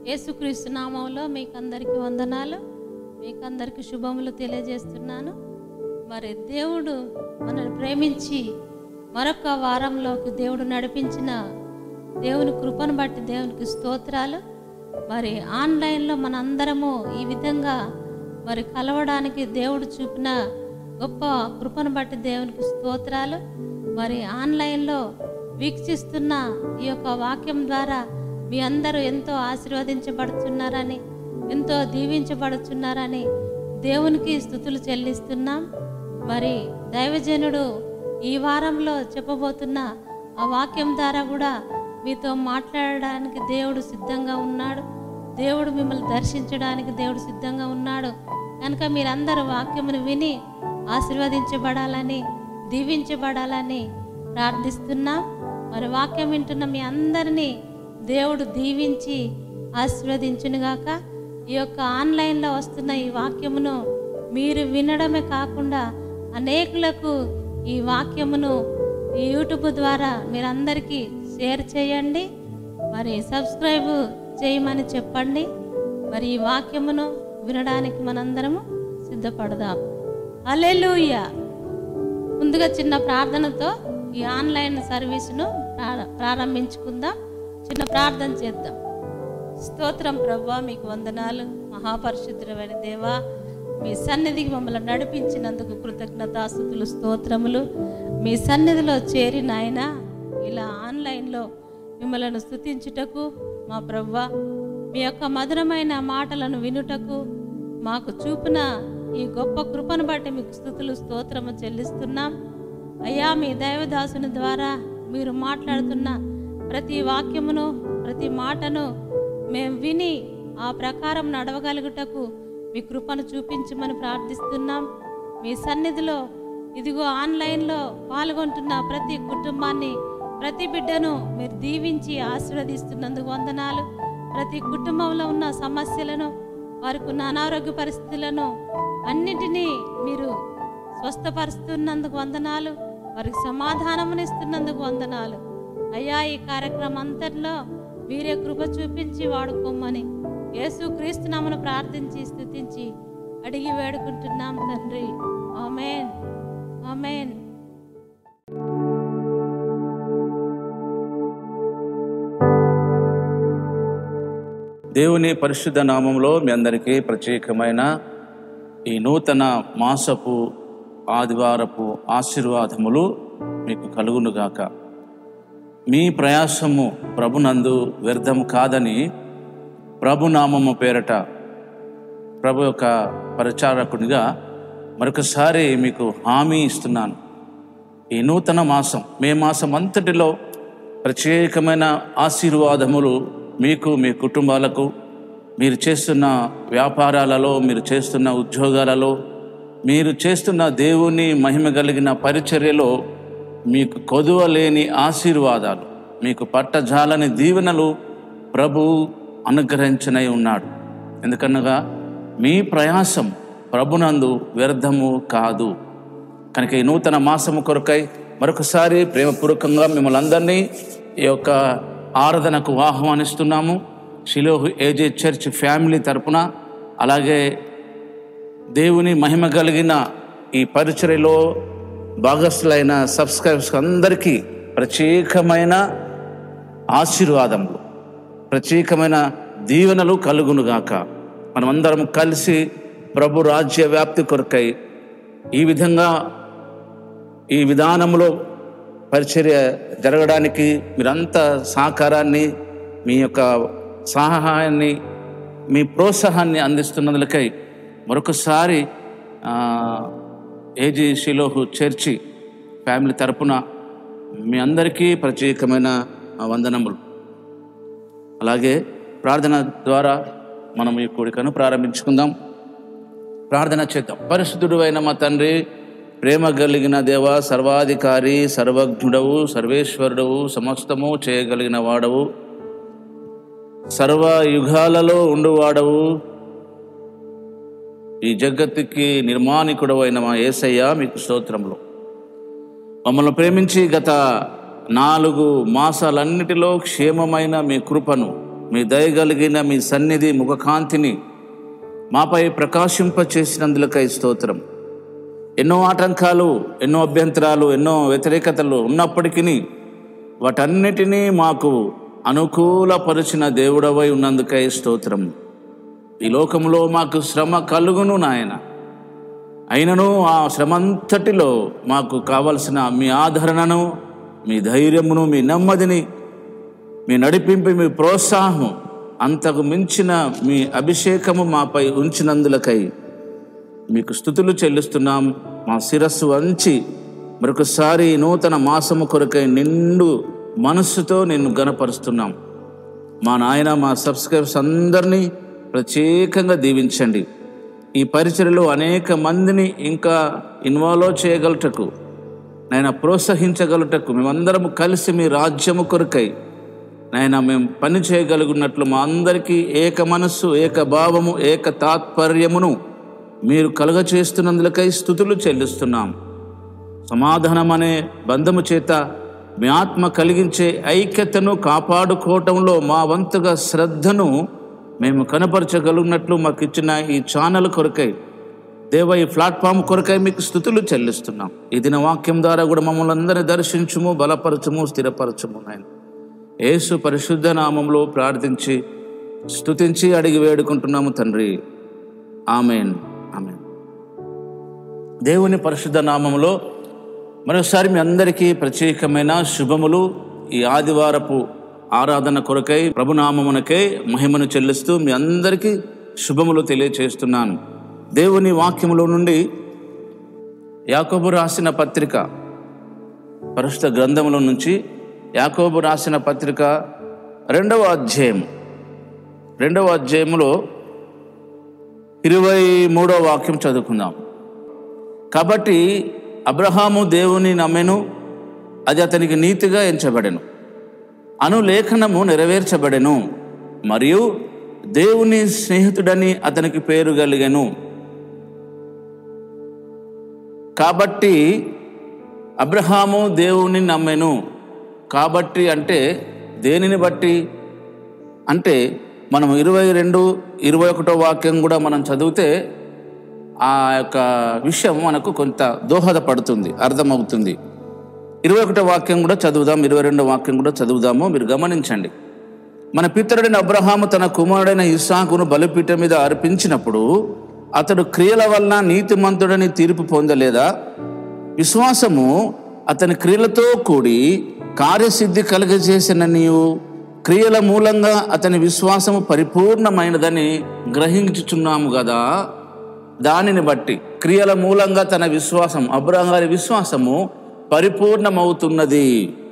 యేసుక్రీస్తు నామంలో మీకు అందరికీ వందనాలు మీకు అందరికీ శుభములు తెలియజేస్తున్నాను మరి దేవుడు మనల్ని ప్రేమించి మరొక వారంలోకి దేవుడు నడిపించిన దేవుని కృపను బట్టి దేవునికి స్తోత్రాలు మరి ఆన్లైన్లో మనందరము ఈ విధంగా మరి కలవడానికి దేవుడు చూపిన గొప్ప కృపను బట్టి దేవునికి స్తోత్రాలు మరి ఆన్లైన్లో వీక్షిస్తున్న ఈ యొక్క వాక్యం ద్వారా మీ అందరూ ఎంతో ఆశీర్వదించబడుతున్నారని ఎంతో దీవించబడుతున్నారని దేవునికి స్థుతులు చెల్లిస్తున్నాం మరి దైవజనుడు ఈ వారంలో చెప్పబోతున్న ఆ వాక్యం ద్వారా కూడా మీతో మాట్లాడడానికి దేవుడు సిద్ధంగా ఉన్నాడు దేవుడు మిమ్మల్ని దర్శించడానికి దేవుడు సిద్ధంగా ఉన్నాడు కనుక మీరందరూ వాక్యమును విని ఆశీర్వదించబడాలని దీవించబడాలని ప్రార్థిస్తున్నాం మరి వాక్యం వింటున్న మీ అందరినీ దేవుడు దీవించి ఆశీర్వదించునుగాక ఈ యొక్క ఆన్లైన్లో వస్తున్న ఈ వాక్యమును మీరు వినడమే కాకుండా అనేకులకు ఈ వాక్యమును ఈ యూట్యూబ్ ద్వారా మీరందరికీ షేర్ చేయండి మరి సబ్స్క్రైబ్ చేయమని చెప్పండి మరి ఈ వాక్యమును వినడానికి మనందరము సిద్ధపడదాం అలెలుయ్యా ముందుగా చిన్న ప్రార్థనతో ఈ ఆన్లైన్ సర్వీసును ప్రార- ప్రారంభించుకుందాం చిన్న ప్రార్థన చేద్దాం స్తోత్రం ప్రభా మీకు వందనాలు మహాపరిశుద్ధమైన దేవా మీ సన్నిధికి మమ్మల్ని నడిపించినందుకు కృతజ్ఞతాస్థుతులు స్తోత్రములు మీ సన్నిధిలో చేరి నాయన ఇలా ఆన్లైన్లో మిమ్మల్ని స్తుతించుటకు మా ప్రవ్వ మీ యొక్క మధురమైన మాటలను వినుటకు మాకు చూపిన ఈ గొప్ప కృపను బట్టి మీకు స్థుతులు స్తోత్రము చెల్లిస్తున్నాం అయ్యా మీ దైవదాసుని ద్వారా మీరు మాట్లాడుతున్న ప్రతి వాక్యమును ప్రతి మాటను మేము విని ఆ ప్రకారం నడవగలుగుటకు మీ కృపను చూపించమని ప్రార్థిస్తున్నాం మీ సన్నిధిలో ఇదిగో ఆన్లైన్లో పాల్గొంటున్న ప్రతి కుటుంబాన్ని ప్రతి బిడ్డను మీరు దీవించి ఆశీర్వదిస్తున్నందుకు వందనాలు ప్రతి కుటుంబంలో ఉన్న సమస్యలను వారికి ఉన్న అనారోగ్య పరిస్థితులను అన్నిటినీ మీరు స్వస్థపరుస్తున్నందుకు వందనాలు వారికి సమాధానమునిస్తున్నందుకు వందనాలు అయ్యా ఈ కార్యక్రమం అంతట్లో మీరే కృప చూపించి వాడుకోమని యేసు క్రీస్తునామను ప్రార్థించి స్థుతించి అడిగి వేడుకుంటున్నాం తండ్రి ఆమెన్ ఆమెన్ దేవుని పరిశుద్ధ నామంలో మీ అందరికీ ప్రత్యేకమైన ఈ నూతన మాసపు ఆదివారపు ఆశీర్వాదములు మీకు కలుగునుగాక మీ ప్రయాసము ప్రభునందు వ్యర్థం కాదని ప్రభునామము పేరట ప్రభు యొక్క పరిచారకునిగా మరొకసారి మీకు హామీ ఇస్తున్నాను ఈ నూతన మాసం మే మాసం అంతటిలో ప్రత్యేకమైన ఆశీర్వాదములు మీకు మీ కుటుంబాలకు మీరు చేస్తున్న వ్యాపారాలలో మీరు చేస్తున్న ఉద్యోగాలలో మీరు చేస్తున్న దేవుని మహిమ కలిగిన పరిచర్యలో మీకు కొదువ లేని ఆశీర్వాదాలు మీకు పట్టజాలని దీవెనలు ప్రభు అనుగ్రహించనై ఉన్నాడు ఎందుకనగా మీ ప్రయాసం ప్రభునందు వ్యర్థము కాదు కనుక ఈ నూతన మాసము కొరకై మరొకసారి ప్రేమపూర్వకంగా మిమ్మల్ని అందరినీ ఈ యొక్క ఆరాధనకు ఆహ్వానిస్తున్నాము షిలోహు ఏజే చర్చ్ ఫ్యామిలీ తరపున అలాగే దేవుని మహిమ కలిగిన ఈ పరిచర్యలో భాగస్థులైన సబ్స్క్రైబర్స్ అందరికీ ప్రత్యేకమైన ఆశీర్వాదములు ప్రత్యేకమైన దీవెనలు కలుగునుగాక మనమందరం కలిసి ప్రభు రాజ్య వ్యాప్తి కొరకై ఈ విధంగా ఈ విధానంలో పరిచర్య జరగడానికి మీరంతా సహకారాన్ని మీ యొక్క సహాయాన్ని మీ ప్రోత్సాహాన్ని అందిస్తున్నందులకై మరొకసారి ఆ, ఏజీ షిలోహు చర్చి ఫ్యామిలీ తరపున మీ అందరికీ ప్రత్యేకమైన ఆ, వందనములు అలాగే ప్రార్థన ద్వారా మనం ఈ కోడికను ప్రారంభించుకుందాం ప్రార్థన చేద్దాం పరిశుద్ధుడు అయిన మా తండ్రి ప్రేమ కలిగిన దేవ సర్వాధికారి సర్వజ్ఞుడవు సర్వేశ్వరుడవు సమస్తము చేయగలిగిన వాడవు సర్వ యుగాలలో ఉండువాడవు ఈ జగత్తుకి నిర్మాణికుడవు అయిన మా ఏసయ్య మీకు స్తోత్రములు మమ్మల్ని ప్రేమించి గత నాలుగు మాసాలన్నిటిలో క్షేమమైన మీ కృపను మీ దయగలిగిన మీ సన్నిధి ముఖకాంతిని మాపై ప్రకాశింప చేసినందులకై స్తోత్రం ఎన్నో ఆటంకాలు ఎన్నో అభ్యంతరాలు ఎన్నో వ్యతిరేకతలు ఉన్నప్పటికీ వాటన్నిటినీ మాకు అనుకూలపరిచిన దేవుడవై ఉన్నందుకై స్తోత్రం ఈ లోకంలో మాకు శ్రమ కలుగును నాయన అయినను ఆ శ్రమంతటిలో మాకు కావలసిన మీ ఆదరణను మీ ధైర్యమును మీ నెమ్మదిని మీ నడిపింపు మీ ప్రోత్సాహం అంతకు మించిన మీ అభిషేకము మాపై ఉంచినందులకై మీకు స్థుతులు చెల్లిస్తున్నాం మా శిరస్సు వంచి మరొకసారి ఈ నూతన మాసము కొరకై నిండు మనస్సుతో నిన్ను గనపరుస్తున్నాం మా నాయన మా సబ్స్క్రైబర్స్ అందరినీ ప్రత్యేకంగా దీవించండి ఈ పరిచయలో అనేక మందిని ఇంకా ఇన్వాల్వ్ చేయగలటకు నాయన ప్రోత్సహించగలుటకు మేమందరం కలిసి మీ రాజ్యము కొరకై నాయన మేము పని చేయగలుగున్నట్లు మా అందరికీ ఏక మనస్సు ఏక భావము ఏక తాత్పర్యమును మీరు కలుగచేస్తున్నందులకై స్థుతులు చెల్లిస్తున్నాం సమాధానం అనే బంధము చేత మీ ఆత్మ కలిగించే ఐక్యతను కాపాడుకోవటంలో మా వంతుగా శ్రద్ధను మేము కనపరచగలిగినట్లు మాకు ఇచ్చిన ఈ ఛానల్ కొరకై దేవ ఈ ప్లాట్ఫామ్ కొరకై మీకు స్థుతులు చెల్లిస్తున్నాం ఈ దిన వాక్యం ద్వారా కూడా మమ్మల్ని అందరినీ దర్శించుము బలపరచుము స్థిరపరచుము నాయన యేసు పరిశుద్ధ నామంలో ప్రార్థించి స్తుతించి అడిగి వేడుకుంటున్నాము తండ్రి ఆమెన్ ఆమెన్ దేవుని పరిశుద్ధ నామములో మరోసారి మీ అందరికీ ప్రత్యేకమైన శుభములు ఈ ఆదివారపు ఆరాధన కొరకై ప్రభునామమునకై మహిమను చెల్లిస్తూ మీ అందరికీ శుభములు తెలియచేస్తున్నాను దేవుని వాక్యములో నుండి యాకోబు రాసిన పత్రిక పరిశుద్ధ గ్రంథముల నుంచి యాకోబు రాసిన పత్రిక రెండవ అధ్యాయం రెండవ అధ్యాయములో ఇరవై మూడవ వాక్యం చదువుకుందాం కాబట్టి అబ్రహాము దేవుని నమ్మెను అది అతనికి నీతిగా ఎంచబడెను అను లేఖనము నెరవేర్చబడెను మరియు దేవుని స్నేహితుడని అతనికి పేరు కలిగెను కాబట్టి అబ్రహాము దేవుని నమ్మెను కాబట్టి అంటే దేనిని బట్టి అంటే మనం ఇరవై రెండు ఇరవై ఒకటో వాక్యం కూడా మనం చదివితే ఆ యొక్క విషయం మనకు కొంత దోహదపడుతుంది అర్థమవుతుంది ఇరవై ఒకటో వాక్యం కూడా చదువుదాం ఇరవై రెండో వాక్యం కూడా చదువుదాము మీరు గమనించండి మన పితరుడైన అబ్రహాము తన కుమారుడైన ఇస్సాకును బలిపీఠం మీద అర్పించినప్పుడు అతడు క్రియల వలన నీతిమంతుడని తీర్పు పొందలేదా విశ్వాసము అతని క్రియలతో కూడి కార్యసిద్ధి కలుగజేసిన నీవు క్రియల మూలంగా అతని విశ్వాసము పరిపూర్ణమైనదని గ్రహించుచున్నాము కదా దానిని బట్టి క్రియల మూలంగా తన విశ్వాసం అబ్రహం గారి విశ్వాసము పరిపూర్ణమవుతున్నది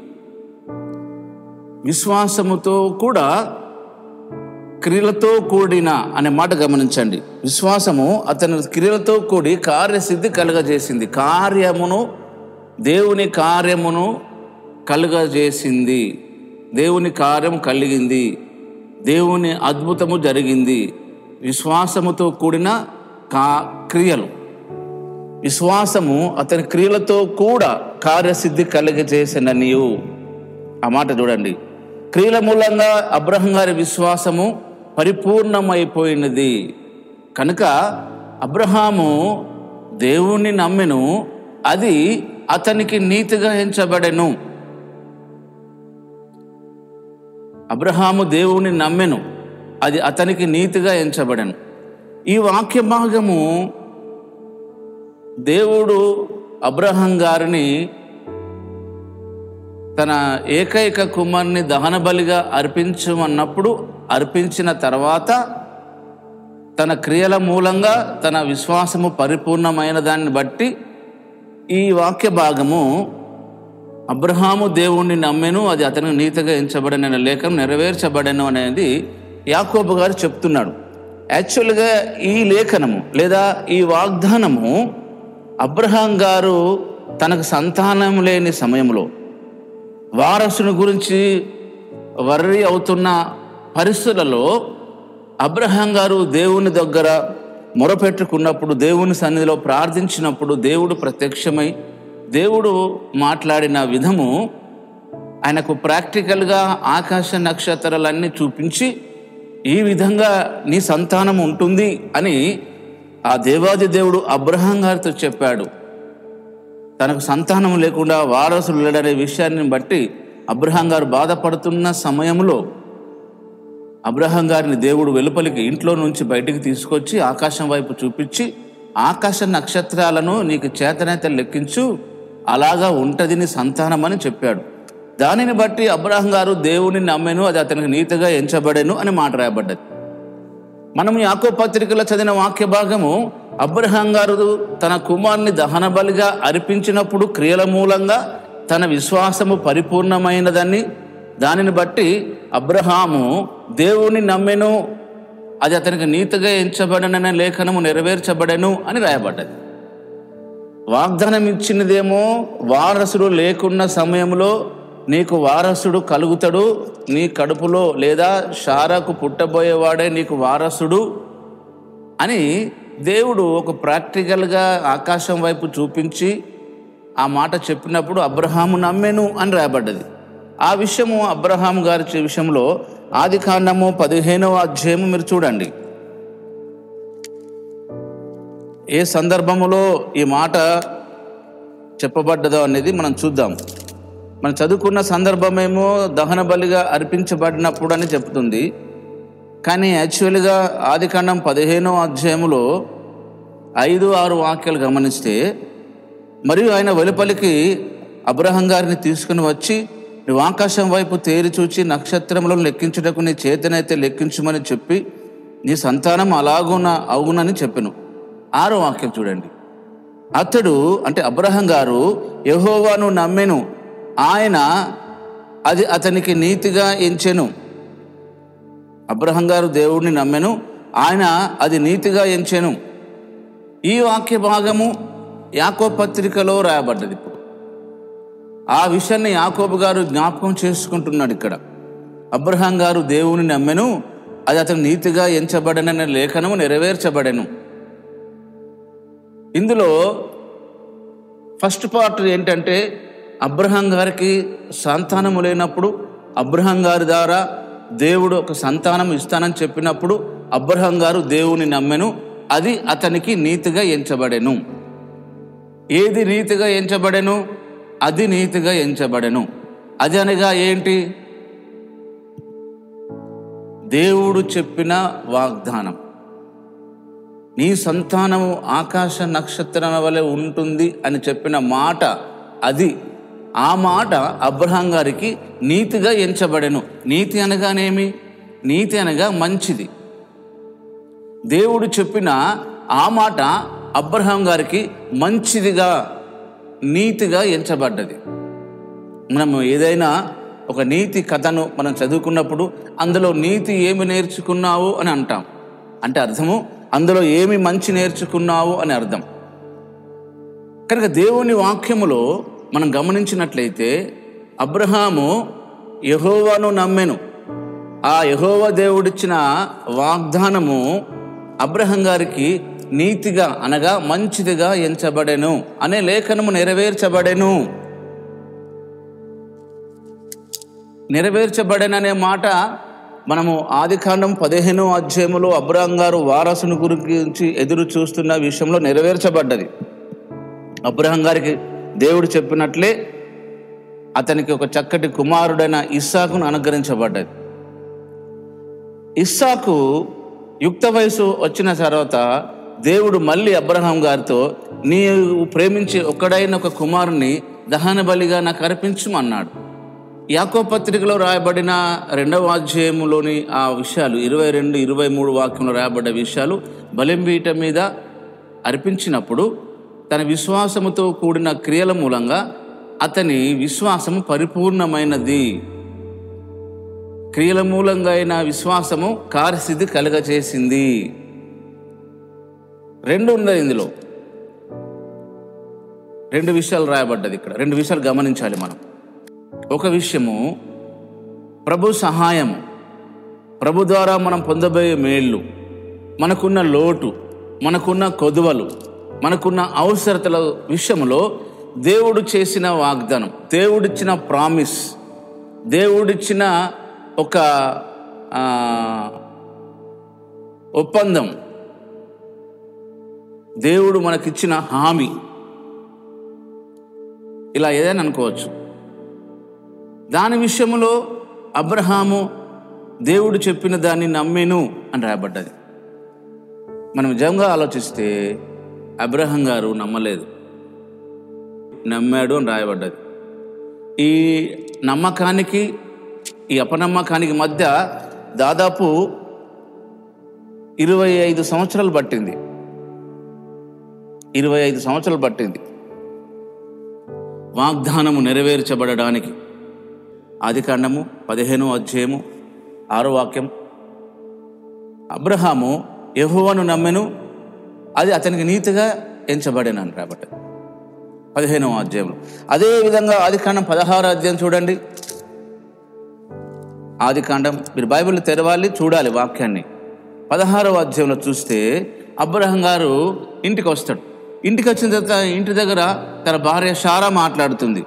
విశ్వాసముతో కూడా క్రియలతో కూడిన అనే మాట గమనించండి విశ్వాసము అతని క్రియలతో కూడి కార్యసిద్ధి కలుగజేసింది కార్యమును దేవుని కార్యమును కలుగజేసింది దేవుని కార్యం కలిగింది దేవుని అద్భుతము జరిగింది విశ్వాసముతో కూడిన కా క్రియలు విశ్వాసము అతని క్రియలతో కూడా కార్యసిద్ధి కలుగజేసిన నీవు ఆ మాట చూడండి క్రియల మూలంగా అబ్రహం గారి విశ్వాసము పరిపూర్ణమైపోయినది కనుక అబ్రహాము దేవుణ్ణి నమ్మెను అది అతనికి నీతిగా ఎంచబడెను అబ్రహాము దేవుని నమ్మెను అది అతనికి నీతిగా ఎంచబడెను ఈ వాక్య భాగము దేవుడు అబ్రహం గారిని తన ఏకైక కుమార్ని దహన బలిగా అర్పించమన్నప్పుడు అర్పించిన తర్వాత తన క్రియల మూలంగా తన విశ్వాసము పరిపూర్ణమైన దాన్ని బట్టి ఈ వాక్య భాగము అబ్రహాము దేవుణ్ణి నమ్మెను అది అతనికి నీతిగా ఎంచబడిన లేఖం నెరవేర్చబడెను అనేది యాకోబు గారు చెప్తున్నాడు యాక్చువల్గా ఈ లేఖనము లేదా ఈ వాగ్దానము అబ్రహాం గారు తనకు సంతానం లేని సమయంలో వారసుని గురించి వర్రి అవుతున్న పరిస్థితులలో అబ్రహాం గారు దేవుని దగ్గర మొరపెట్టుకున్నప్పుడు దేవుని సన్నిధిలో ప్రార్థించినప్పుడు దేవుడు ప్రత్యక్షమై దేవుడు మాట్లాడిన విధము ఆయనకు ప్రాక్టికల్గా ఆకాశ నక్షత్రాలన్నీ చూపించి ఈ విధంగా నీ సంతానం ఉంటుంది అని ఆ దేవాది దేవుడు అబ్రహాం గారితో చెప్పాడు తనకు సంతానం లేకుండా వారసులు లేడనే విషయాన్ని బట్టి అబ్రహాం గారు బాధపడుతున్న సమయంలో అబ్రహాం గారిని దేవుడు వెలుపలికి ఇంట్లో నుంచి బయటికి తీసుకొచ్చి ఆకాశం వైపు చూపించి ఆకాశ నక్షత్రాలను నీకు చేతనైతే లెక్కించు అలాగా ఉంటది నీ సంతానం అని చెప్పాడు దానిని బట్టి అబ్రహాం గారు దేవుని నమ్మెను అది అతనికి నీతిగా ఎంచబడెను అని మాట రాయబడ్డది మనం యాకో పత్రికలో చదివిన వాక్య భాగము అబ్రహాం గారు తన కుమారుని దహన బలిగా అర్పించినప్పుడు క్రియల మూలంగా తన విశ్వాసము పరిపూర్ణమైనదని దానిని బట్టి అబ్రహాము దేవుని నమ్మెను అది అతనికి నీతిగా ఎంచబడననే లేఖనము నెరవేర్చబడెను అని రాయబడ్డది వాగ్దానం ఇచ్చినదేమో వారసుడు లేకున్న సమయంలో నీకు వారసుడు కలుగుతాడు నీ కడుపులో లేదా షారాకు పుట్టబోయేవాడే నీకు వారసుడు అని దేవుడు ఒక ప్రాక్టికల్గా ఆకాశం వైపు చూపించి ఆ మాట చెప్పినప్పుడు అబ్రహాము నమ్మెను అని రాయబడ్డది ఆ విషయము అబ్రహాం గారి చే- విషయంలో ఆది కాండము పదిహేనవ అధ్యాయము మీరు చూడండి ఏ సందర్భములో ఈ మాట చెప్పబడ్డదో అనేది మనం చూద్దాం మనం చదువుకున్న సందర్భమేమో దహన బలిగా అర్పించబడినప్పుడు అని చెప్తుంది కానీ యాక్చువల్గా ఆదికాండం పదిహేనో అధ్యాయములో ఐదు ఆరు వాక్యాలు గమనిస్తే మరియు ఆయన వెలుపలికి అబ్రహం గారిని తీసుకుని వచ్చి నువ్వు ఆకాశం వైపు తేరి చూచి నక్షత్రములను లెక్కించుటకు నీ చేతనైతే లెక్కించమని చెప్పి నీ సంతానం అలాగున అవునని చెప్పెను ఆరో వాక్యం చూడండి అతడు అంటే అబ్రహం గారు యహోవాను నమ్మెను ఆయన అది అతనికి నీతిగా ఎంచెను అబ్రహం గారు దేవుడిని నమ్మెను ఆయన అది నీతిగా ఎంచెను ఈ వాక్య భాగము యాకో పత్రికలో రాయబడ్డది ఇప్పుడు ఆ విషయాన్ని యాకోబు గారు జ్ఞాపకం చేసుకుంటున్నాడు ఇక్కడ అబ్రహాం గారు దేవుని నమ్మెను అది అతను నీతిగా ఎంచబడననే లేఖనము నెరవేర్చబడెను ఇందులో ఫస్ట్ పార్ట్ ఏంటంటే అబ్రహాం గారికి సంతానము లేనప్పుడు అబ్రహాం గారి ద్వారా దేవుడు ఒక సంతానం ఇస్తానని చెప్పినప్పుడు అబ్రహాం గారు దేవుని నమ్మెను అది అతనికి నీతిగా ఎంచబడెను ఏది నీతిగా ఎంచబడెను అది నీతిగా ఎంచబడెను అది అనగా ఏంటి దేవుడు చెప్పిన వాగ్దానం నీ సంతానము ఆకాశ నక్షత్రం వలె ఉంటుంది అని చెప్పిన మాట అది ఆ మాట అబ్రహాం గారికి నీతిగా ఎంచబడెను నీతి అనగానేమి నీతి అనగా మంచిది దేవుడు చెప్పిన ఆ మాట అబ్రహాం గారికి మంచిదిగా నీతిగా ఎంచబడ్డది మనం ఏదైనా ఒక నీతి కథను మనం చదువుకున్నప్పుడు అందులో నీతి ఏమి నేర్చుకున్నావు అని అంటాం అంటే అర్థము అందులో ఏమి మంచి నేర్చుకున్నావు అని అర్థం కనుక దేవుని వాక్యములో మనం గమనించినట్లయితే అబ్రహాము యహోవాను నమ్మెను ఆ యహోవా దేవుడిచ్చిన వాగ్దానము అబ్రహం గారికి నీతిగా అనగా మంచిదిగా ఎంచబడెను అనే లేఖనము నెరవేర్చబడెను నెరవేర్చబడెననే మాట మనము ఆదికాండం పదిహేనో అధ్యాయములో అబ్రహం గారు వారసుని గురించి ఎదురు చూస్తున్న విషయంలో నెరవేర్చబడ్డది అబ్రహం గారికి దేవుడు చెప్పినట్లే అతనికి ఒక చక్కటి కుమారుడైన ఇస్సాకును అనుగ్రహించబడ్డది ఇస్సాకు యుక్త వయసు వచ్చిన తర్వాత దేవుడు మళ్ళీ అబ్రహాం గారితో నీవు ప్రేమించే ఒక్కడైన ఒక కుమారుని దహన బలిగా నాకు అర్పించమన్నాడు యాకో పత్రికలో రాయబడిన రెండవ అధ్యాయములోని ఆ విషయాలు ఇరవై రెండు ఇరవై మూడు వాక్యంలో రాయబడ్డ విషయాలు బలింబీట మీద అర్పించినప్పుడు తన విశ్వాసముతో కూడిన క్రియల మూలంగా అతని విశ్వాసము పరిపూర్ణమైనది క్రియల మూలంగా అయిన విశ్వాసము కార్యస్థితి కలుగచేసింది రెండు ఉన్నది ఇందులో రెండు విషయాలు రాయబడ్డది ఇక్కడ రెండు విషయాలు గమనించాలి మనం ఒక విషయము ప్రభు సహాయము ప్రభు ద్వారా మనం పొందబోయే మేళ్ళు మనకున్న లోటు మనకున్న కొదువలు మనకున్న అవసరతల విషయంలో దేవుడు చేసిన వాగ్దానం దేవుడిచ్చిన ప్రామిస్ దేవుడిచ్చిన ఒక ఆ, ఒప్పందం దేవుడు మనకిచ్చిన హామీ ఇలా ఏదైనా అనుకోవచ్చు దాని విషయంలో అబ్రహాము దేవుడు చెప్పిన దాన్ని నమ్మెను అని రాయబడ్డది మనం నిజంగా ఆలోచిస్తే అబ్రహం గారు నమ్మలేదు నమ్మాడు అని రాయబడ్డది ఈ నమ్మకానికి ఈ అపనమ్మకానికి మధ్య దాదాపు ఇరవై ఐదు సంవత్సరాలు పట్టింది ఇరవై ఐదు సంవత్సరాలు పట్టింది వాగ్దానము నెరవేర్చబడడానికి ఆదికాండము పదిహేను అధ్యాయము ఆరో వాక్యం అబ్రహాము యెహోవాను నమ్మెను అది అతనికి నీతిగా ఎంచబడినాను కాబట్టి పదిహేనవ అధ్యాయంలో అదే విధంగా ఆదికాండం పదహారు అధ్యాయం చూడండి ఆదికాండం మీరు బైబిల్ తెరవాలి చూడాలి వాక్యాన్ని పదహారవ అధ్యాయంలో చూస్తే అబ్రహం గారు ఇంటికి వస్తాడు ఇంటికి వచ్చిన తర్వాత ఇంటి దగ్గర తన భార్య షారా మాట్లాడుతుంది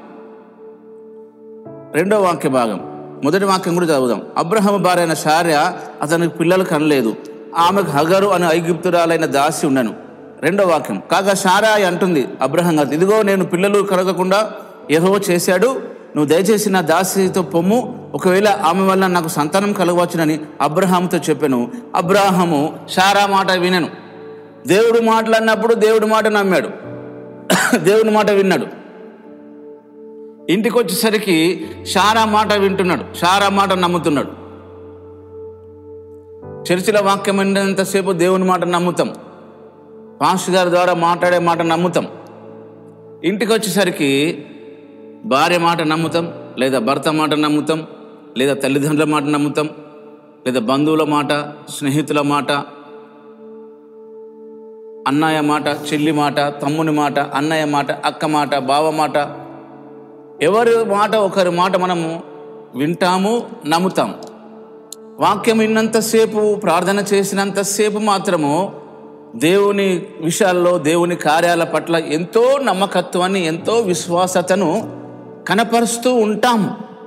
రెండో వాక్య భాగం మొదటి వాక్యం కూడా చదువుదాం అబ్రహం భార్య అయిన షార్య అతనికి పిల్లలు కనలేదు ఆమెకు హగరు అని ఐగుప్తురాలైన దాసి ఉండను రెండో వాక్యం కాగా షారా అంటుంది అబ్రహం గారు ఇదిగో నేను పిల్లలు కలగకుండా ఏహో చేశాడు నువ్వు దయచేసి నా దాసితో పొమ్ము ఒకవేళ ఆమె వల్ల నాకు సంతానం కలగవచ్చునని అబ్రహాంతో చెప్పాను అబ్రాహము షారా మాట వినను దేవుడు మాట్లాడినప్పుడు దేవుడి మాట నమ్మాడు దేవుని మాట విన్నాడు ఇంటికి వచ్చేసరికి షారా మాట వింటున్నాడు షారా మాట నమ్ముతున్నాడు చర్చిల వాక్యం విన్నంతసేపు దేవుని మాట నమ్ముతాం పాస్టర్ గారి ద్వారా మాట్లాడే మాట నమ్ముతాం ఇంటికి వచ్చేసరికి భార్య మాట నమ్ముతాం లేదా భర్త మాట నమ్ముతాం లేదా తల్లిదండ్రుల మాట నమ్ముతాం లేదా బంధువుల మాట స్నేహితుల మాట అన్నయ్య మాట చెల్లి మాట తమ్ముని మాట అన్నయ్య మాట అక్క మాట బావ మాట ఎవరి మాట ఒకరి మాట మనము వింటాము నమ్ముతాం వాక్యం విన్నంతసేపు ప్రార్థన చేసినంతసేపు మాత్రము దేవుని విషయాల్లో దేవుని కార్యాల పట్ల ఎంతో నమ్మకత్వాన్ని ఎంతో విశ్వాసతను కనపరుస్తూ ఉంటాం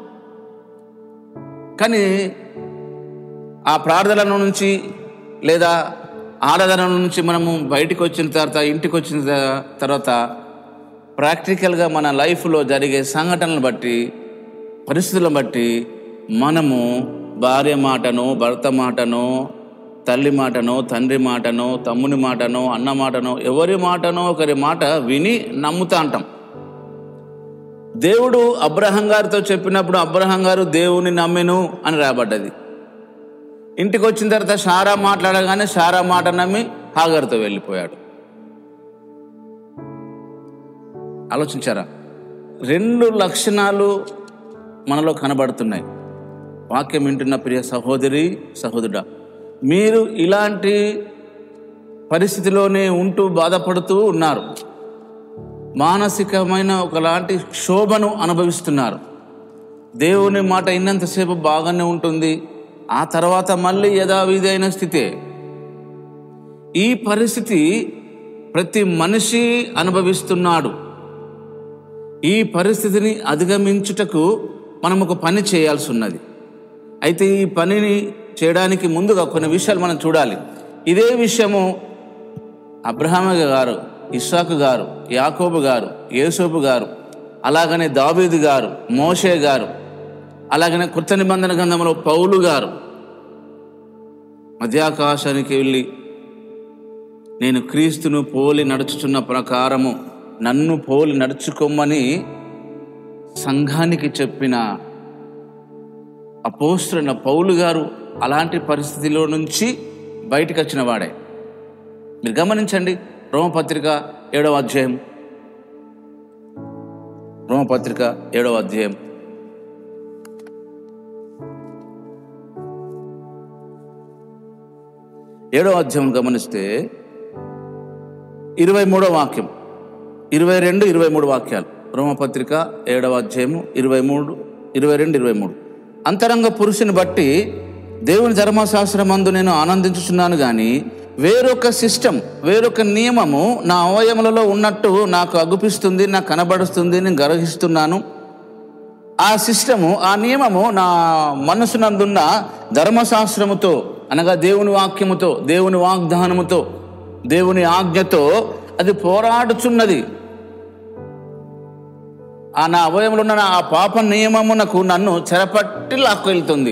కానీ ఆ ప్రార్థనల నుంచి లేదా ఆరాధన నుంచి మనము బయటికి వచ్చిన తర్వాత ఇంటికి వచ్చిన త- తర్వాత ప్రాక్టికల్గా మన లైఫ్లో జరిగే సంఘటనలు బట్టి పరిస్థితులను బట్టి మనము భార్య మాటను భర్త మాటను తల్లి మాటను తండ్రి మాటను తమ్ముని మాటను అన్న మాటను ఎవరి మాటనో ఒకరి మాట విని నమ్ముతా అంటాం దేవుడు అబ్రహం గారితో చెప్పినప్పుడు అబ్రహం గారు దేవుని నమ్మెను అని రాబడ్డది ఇంటికి వచ్చిన తర్వాత షారా మాట్లాడగానే షారా మాట నమ్మి హాగర్తో వెళ్ళిపోయాడు ఆలోచించారా రెండు లక్షణాలు మనలో కనబడుతున్నాయి వాక్యం వింటున్న ప్రియ సహోదరి సహోదరుడా మీరు ఇలాంటి పరిస్థితిలోనే ఉంటూ బాధపడుతూ ఉన్నారు మానసికమైన ఒకలాంటి శోభను అనుభవిస్తున్నారు దేవుని మాట ఇన్నంతసేపు బాగానే ఉంటుంది ఆ తర్వాత మళ్ళీ యథావిధి అయిన స్థితే ఈ పరిస్థితి ప్రతి మనిషి అనుభవిస్తున్నాడు ఈ పరిస్థితిని అధిగమించుటకు మనం ఒక పని చేయాల్సి ఉన్నది అయితే ఈ పనిని చేయడానికి ముందుగా కొన్ని విషయాలు మనం చూడాలి ఇదే విషయము అబ్రహామ గారు ఇస్సాకు గారు యాకోబు గారు యేసోబు గారు అలాగనే దావీదు గారు మోషే గారు అలాగనే కృత నిబంధన గ్రంథంలో పౌలు గారు మధ్యాకాశానికి వెళ్ళి నేను క్రీస్తును పోలి నడుచుచున్న ప్రకారము నన్ను పోలి నడుచుకోమని సంఘానికి చెప్పిన అపోస్తున్న పౌలు గారు అలాంటి పరిస్థితిలో నుంచి బయటకు వచ్చిన వాడే మీరు గమనించండి రోమపత్రిక ఏడవ అధ్యాయం రోమపత్రిక ఏడవ అధ్యాయం ఏడవ అధ్యాయం గమనిస్తే ఇరవై మూడో వాక్యం ఇరవై రెండు ఇరవై మూడు వాక్యాలు రోమపత్రిక ఏడవ అధ్యాయము ఇరవై మూడు ఇరవై రెండు ఇరవై మూడు అంతరంగ పురుషుని బట్టి దేవుని ధర్మశాస్త్రం మందు నేను ఆనందించుచున్నాను కానీ వేరొక సిస్టమ్ వేరొక నియమము నా అవయములలో ఉన్నట్టు నాకు అగుపిస్తుంది నాకు కనబడుస్తుంది నేను గ్రహిస్తున్నాను ఆ సిస్టము ఆ నియమము నా మనసునందున్న ధర్మశాస్త్రముతో అనగా దేవుని వాక్యముతో దేవుని వాగ్దానముతో దేవుని ఆజ్ఞతో అది పోరాడుచున్నది ఆ నా అవయములో ఉన్న ఆ పాప నియమమునకు నన్ను చెరపట్టి లాక్కెళ్తుంది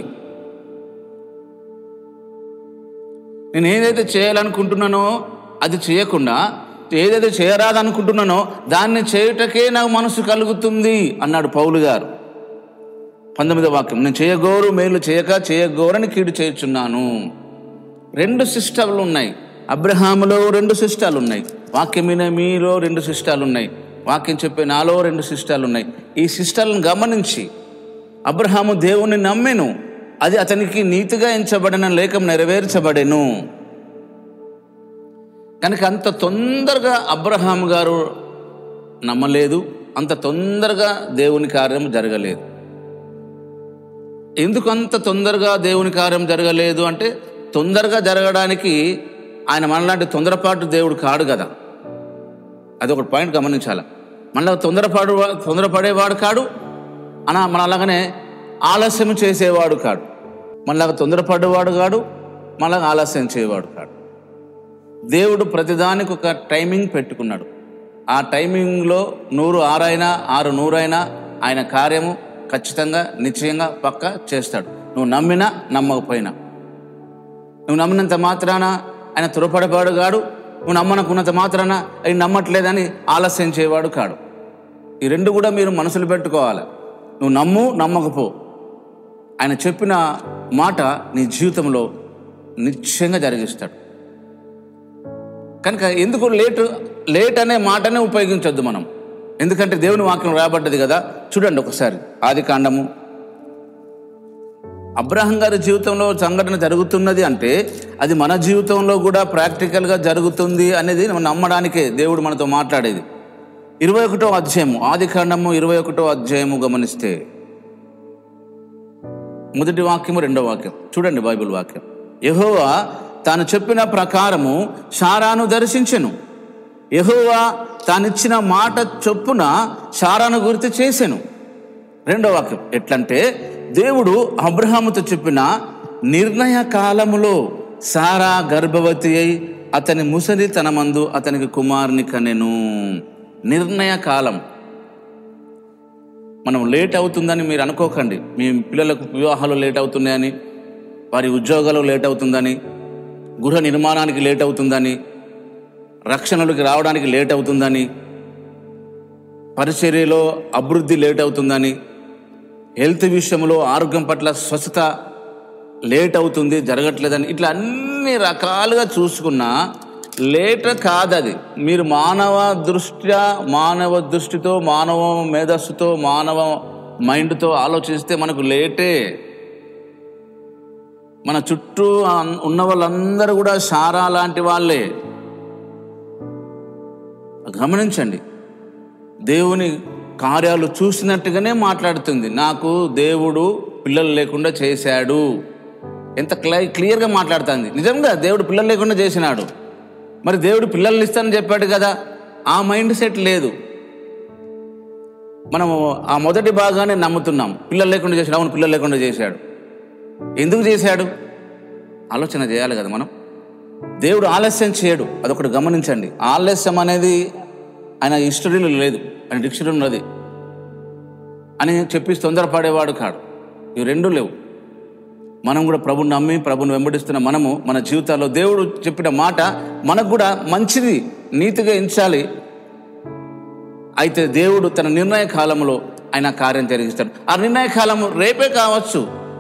నేను ఏదైతే చేయాలనుకుంటున్నానో అది చేయకుండా ఏదైతే చేయరాదనుకుంటున్నానో దాన్ని చేయుటకే నాకు మనసు కలుగుతుంది అన్నాడు పౌలు గారు పంతొమ్మిదో వాక్యం నేను చేయగోరు మేలు చేయక చేయగోరని కీడు చేయుచున్నాను రెండు సిస్టాలు ఉన్నాయి అబ్రహాములో రెండు సిస్టాలు ఉన్నాయి వాక్యం వినే మీలో రెండు సిస్టాలు ఉన్నాయి వాక్యం చెప్పే నాలో రెండు సిస్టాలు ఉన్నాయి ఈ సిస్టాలను గమనించి అబ్రహాము దేవుని నమ్మెను అది అతనికి నీతిగా ఎంచబడిన లేఖం నెరవేర్చబడెను కనుక అంత తొందరగా అబ్రహాం గారు నమ్మలేదు అంత తొందరగా దేవుని కార్యం జరగలేదు ఎందుకు అంత తొందరగా దేవుని కార్యం జరగలేదు అంటే తొందరగా జరగడానికి ఆయన మనలాంటి తొందరపాటు దేవుడు కాడు కదా అది ఒక పాయింట్ గమనించాలి మనలో తొందరపాడు తొందరపడేవాడు కాడు అన మన అలాగనే ఆలస్యం చేసేవాడు కాడు మనలాగా తొందరపడేవాడు కాడు మనలాగా ఆలస్యం చేయవాడు కాడు దేవుడు ప్రతిదానికి ఒక టైమింగ్ పెట్టుకున్నాడు ఆ టైమింగ్లో నూరు ఆరైనా ఆరు నూరైనా ఆయన కార్యము ఖచ్చితంగా నిశ్చయంగా పక్క చేస్తాడు నువ్వు నమ్మినా నమ్మకపోయినా నువ్వు నమ్మినంత మాత్రాన ఆయన త్వరపడేవాడు కాడు నువ్వు నమ్మనుకున్నంత మాత్రాన అవి నమ్మట్లేదని ఆలస్యం చేయవాడు కాడు ఈ రెండు కూడా మీరు మనసులు పెట్టుకోవాలి నువ్వు నమ్ము నమ్మకపో ఆయన చెప్పిన మాట నీ జీవితంలో నిశ్చయంగా జరిగిస్తాడు కనుక ఎందుకు లేట్ లేట్ అనే మాటనే ఉపయోగించొద్దు మనం ఎందుకంటే దేవుని వాక్యం రాబడ్డది కదా చూడండి ఒకసారి ఆది కాండము అబ్రహం గారి జీవితంలో సంఘటన జరుగుతున్నది అంటే అది మన జీవితంలో కూడా ప్రాక్టికల్గా జరుగుతుంది అనేది మనం నమ్మడానికే దేవుడు మనతో మాట్లాడేది ఇరవై ఒకటో అధ్యాయము ఆది కాండము ఇరవై ఒకటో అధ్యాయము గమనిస్తే మొదటి వాక్యము రెండో వాక్యం చూడండి బైబిల్ వాక్యం యెహోవా తాను చెప్పిన ప్రకారము షారాను దర్శించెను యెహోవా తానిచ్చిన మాట చొప్పున షారాను గుర్తు చేసెను రెండో వాక్యం ఎట్లంటే దేవుడు అబ్రహాముతో చెప్పిన నిర్ణయ కాలములో సారా గర్భవతి అయి అతని ముసలి తన మందు అతనికి కుమారుని కనెను నిర్ణయ కాలం మనం లేట్ అవుతుందని మీరు అనుకోకండి మీ పిల్లలకు వివాహాలు లేట్ అవుతున్నాయని వారి ఉద్యోగాలు లేట్ అవుతుందని గృహ నిర్మాణానికి లేట్ అవుతుందని రక్షణలకు రావడానికి లేట్ అవుతుందని పరిచర్యలో అభివృద్ధి లేట్ అవుతుందని హెల్త్ విషయంలో ఆరోగ్యం పట్ల స్వచ్ఛత లేట్ అవుతుంది జరగట్లేదని ఇట్లా అన్ని రకాలుగా చూసుకున్నా లేట్ కాదది మీరు మానవ దృష్ట్యా మానవ దృష్టితో మానవ మేధస్సుతో మానవ మైండ్తో ఆలోచిస్తే మనకు లేటే మన చుట్టూ అన్- ఉన్న వాళ్ళందరూ కూడా సారా లాంటి వాళ్ళే గమనించండి దేవుని కార్యాలు చూసినట్టుగానే మాట్లాడుతుంది నాకు దేవుడు పిల్లలు లేకుండా చేశాడు ఎంత క్లై క్లియర్గా మాట్లాడుతుంది నిజంగా దేవుడు పిల్లలు లేకుండా చేసినాడు మరి దేవుడు పిల్లల్ని ఇస్తానని చెప్పాడు కదా ఆ మైండ్ సెట్ లేదు మనము ఆ మొదటి భాగాన్ని నమ్ముతున్నాం పిల్లలు లేకుండా చేశాడు అవును పిల్లలు లేకుండా చేశాడు ఎందుకు చేశాడు ఆలోచన చేయాలి కదా మనం దేవుడు ఆలస్యం చేయడు అదొకటి గమనించండి ఆలస్యం అనేది ఆయన హిస్టరీలో లేదు ఆయన డిక్షనరీలో ఉన్నది అని చెప్పి తొందరపడేవాడు కాడు ఇవి రెండు లేవు మనం కూడా ప్రభుని నమ్మి ప్రభుని వెంబడిస్తున్న మనము మన జీవితాల్లో దేవుడు చెప్పిన మాట మనకు కూడా మంచిది నీతిగా ఎంచాలి అయితే దేవుడు తన నిర్ణయ కాలంలో ఆయన కార్యం జరిగిస్తాడు ఆ నిర్ణయ కాలము రేపే కావచ్చు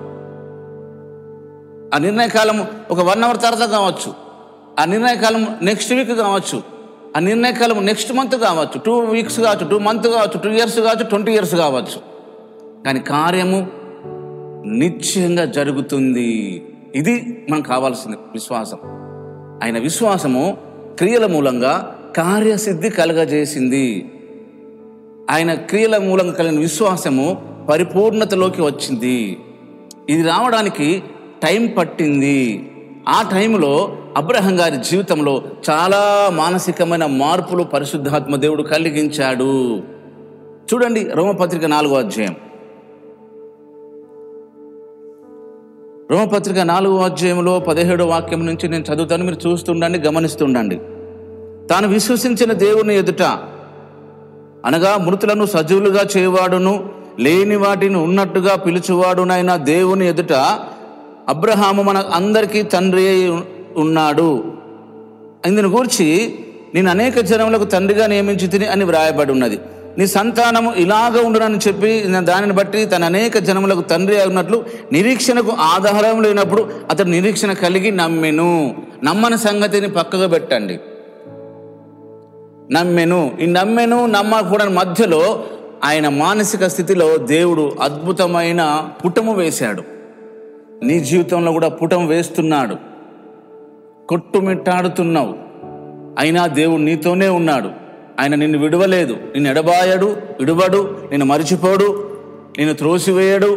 ఆ నిర్ణయ కాలం ఒక వన్ అవర్ తర్వాత కావచ్చు ఆ నిర్ణయ కాలం నెక్స్ట్ వీక్ కావచ్చు ఆ నిర్ణయ కాలం నెక్స్ట్ మంత్ కావచ్చు టూ వీక్స్ కావచ్చు టూ మంత్ కావచ్చు టూ ఇయర్స్ కావచ్చు ట్వంటీ ఇయర్స్ కావచ్చు కానీ కార్యము నిశ్చయంగా జరుగుతుంది ఇది మనకు కావాల్సింది విశ్వాసం ఆయన విశ్వాసము క్రియల మూలంగా కార్యసిద్ధి కలగజేసింది ఆయన క్రియల మూలంగా కలిగిన విశ్వాసము పరిపూర్ణతలోకి వచ్చింది ఇది రావడానికి టైం పట్టింది ఆ టైంలో అబ్రహం గారి జీవితంలో చాలా మానసికమైన మార్పులు పరిశుద్ధాత్మ దేవుడు కలిగించాడు చూడండి రోమపత్రిక నాలుగో అధ్యాయం రోమపత్రిక నాలుగో అధ్యాయంలో పదిహేడో వాక్యం నుంచి నేను చదువుతాను మీరు చూస్తుండండి గమనిస్తుండండి తాను విశ్వసించిన దేవుని ఎదుట అనగా మృతులను సజీవులుగా చేయవాడును లేని వాటిని ఉన్నట్టుగా పిలుచువాడునైన దేవుని ఎదుట అబ్రహాము మన అందరికీ తండ్రి అయి ఉన్నాడు ఇందుని గూర్చి నేను అనేక జనములకు తండ్రిగా నియమించి తిని అని వ్రాయబడి ఉన్నది నీ సంతానము ఇలాగ ఉండునని చెప్పి నా దానిని బట్టి తన అనేక జనములకు తండ్రి అయి ఉన్నట్లు నిరీక్షణకు ఆధారం లేనప్పుడు అతడు నిరీక్షణ కలిగి నమ్మెను నమ్మని సంగతిని పక్కగా పెట్టండి నమ్మెను ఈ నమ్మెను నమ్మకూడని మధ్యలో ఆయన మానసిక స్థితిలో దేవుడు అద్భుతమైన పుటము వేశాడు నీ జీవితంలో కూడా పుటం వేస్తున్నాడు కొట్టుమిట్టాడుతున్నావు అయినా దేవుడు నీతోనే ఉన్నాడు ఆయన నిన్ను విడవలేదు నిన్ను ఎడబాయడు విడువడు నిన్ను మరిచిపోడు నిన్ను త్రోసివేయడు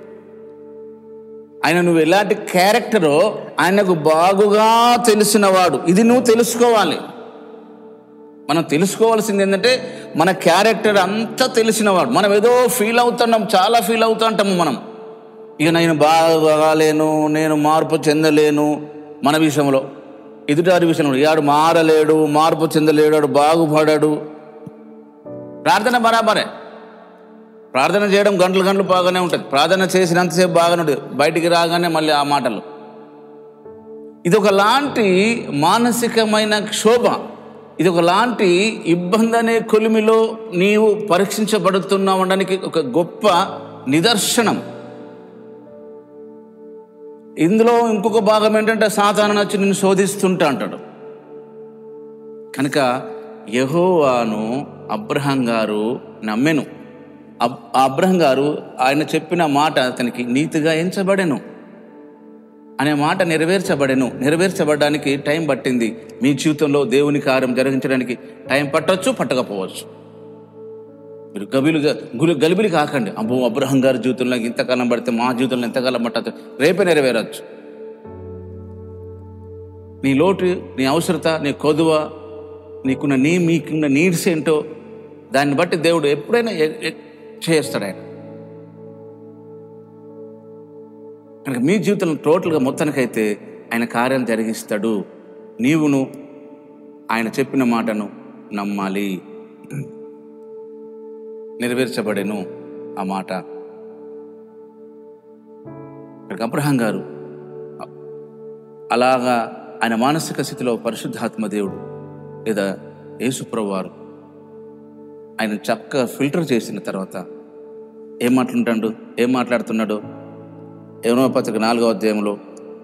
ఆయన నువ్వు ఎలాంటి క్యారెక్టరో ఆయనకు బాగుగా తెలిసినవాడు ఇది నువ్వు తెలుసుకోవాలి మనం తెలుసుకోవాల్సింది ఏంటంటే మన క్యారెక్టర్ అంతా తెలిసినవాడు మనం ఏదో ఫీల్ అవుతున్నాం చాలా ఫీల్ అవుతూ ఉంటాము మనం ఇక నేను బాగాలేను నేను మార్పు చెందలేను మన విషయంలో ఎదుటారి విషయంలో యాడు మారలేడు మార్పు చెందలేడు వాడు బాగుపడాడు ప్రార్థన బరాబరే ప్రార్థన చేయడం గంటలు గంటలు బాగానే ఉంటుంది ప్రార్థన చేసినంతసేపు బాగానే ఉంటుంది బయటికి రాగానే మళ్ళీ ఆ మాటలు ఇది ఒకలాంటి మానసికమైన క్షోభ ఇది ఒకలాంటి ఇబ్బంది అనే కొలిమిలో నీవు పరీక్షించబడుతున్నావు అనడానికి ఒక గొప్ప నిదర్శనం ఇందులో ఇంకొక భాగం ఏంటంటే సాతాను వచ్చి నిన్ను శోధిస్తుంటా అంటాడు కనుక యహోవాను అబ్రహం గారు నమ్మెను అబ్ అబ్రహం గారు ఆయన చెప్పిన మాట అతనికి నీతిగా ఎంచబడెను అనే మాట నెరవేర్చబడెను నెరవేర్చబడడానికి టైం పట్టింది మీ జీవితంలో దేవుని కార్యం జరిగించడానికి టైం పట్టొచ్చు పట్టకపోవచ్చు మీరు గబిలు గులి గలిబిలి కాకండి అబ్బో అబ్రహం గారి జీవితంలో ఇంతకాలం పడితే మా జీవితంలో ఎంతకాలం పట్టచ్చు రేపే నెరవేరచ్చు నీ లోటు నీ అవసరత నీ కొదువ నీకున్న నీ మీకున్న నీడ్స్ ఏంటో దాన్ని బట్టి దేవుడు ఎప్పుడైనా ఎ- ఎ- చేస్తాడు ఆయన కనుక మీ జీవితంలో టోటల్గా మొత్తానికైతే ఆయన కార్యం జరిగిస్తాడు నీవును ఆయన చెప్పిన మాటను నమ్మాలి నెరవేర్చబడెను ఆ మాట ఇక్కడ అబ్రహం గారు అలాగా ఆయన మానసిక స్థితిలో పరిశుద్ధాత్మ దేవుడు లేదా యేసుప్రభు వారు ఆయన చక్కగా ఫిల్టర్ చేసిన తర్వాత ఏం మాట్లాడుతాడు ఏం మాట్లాడుతున్నాడు యవనో పత్రిక నాలుగో అధ్యాయంలో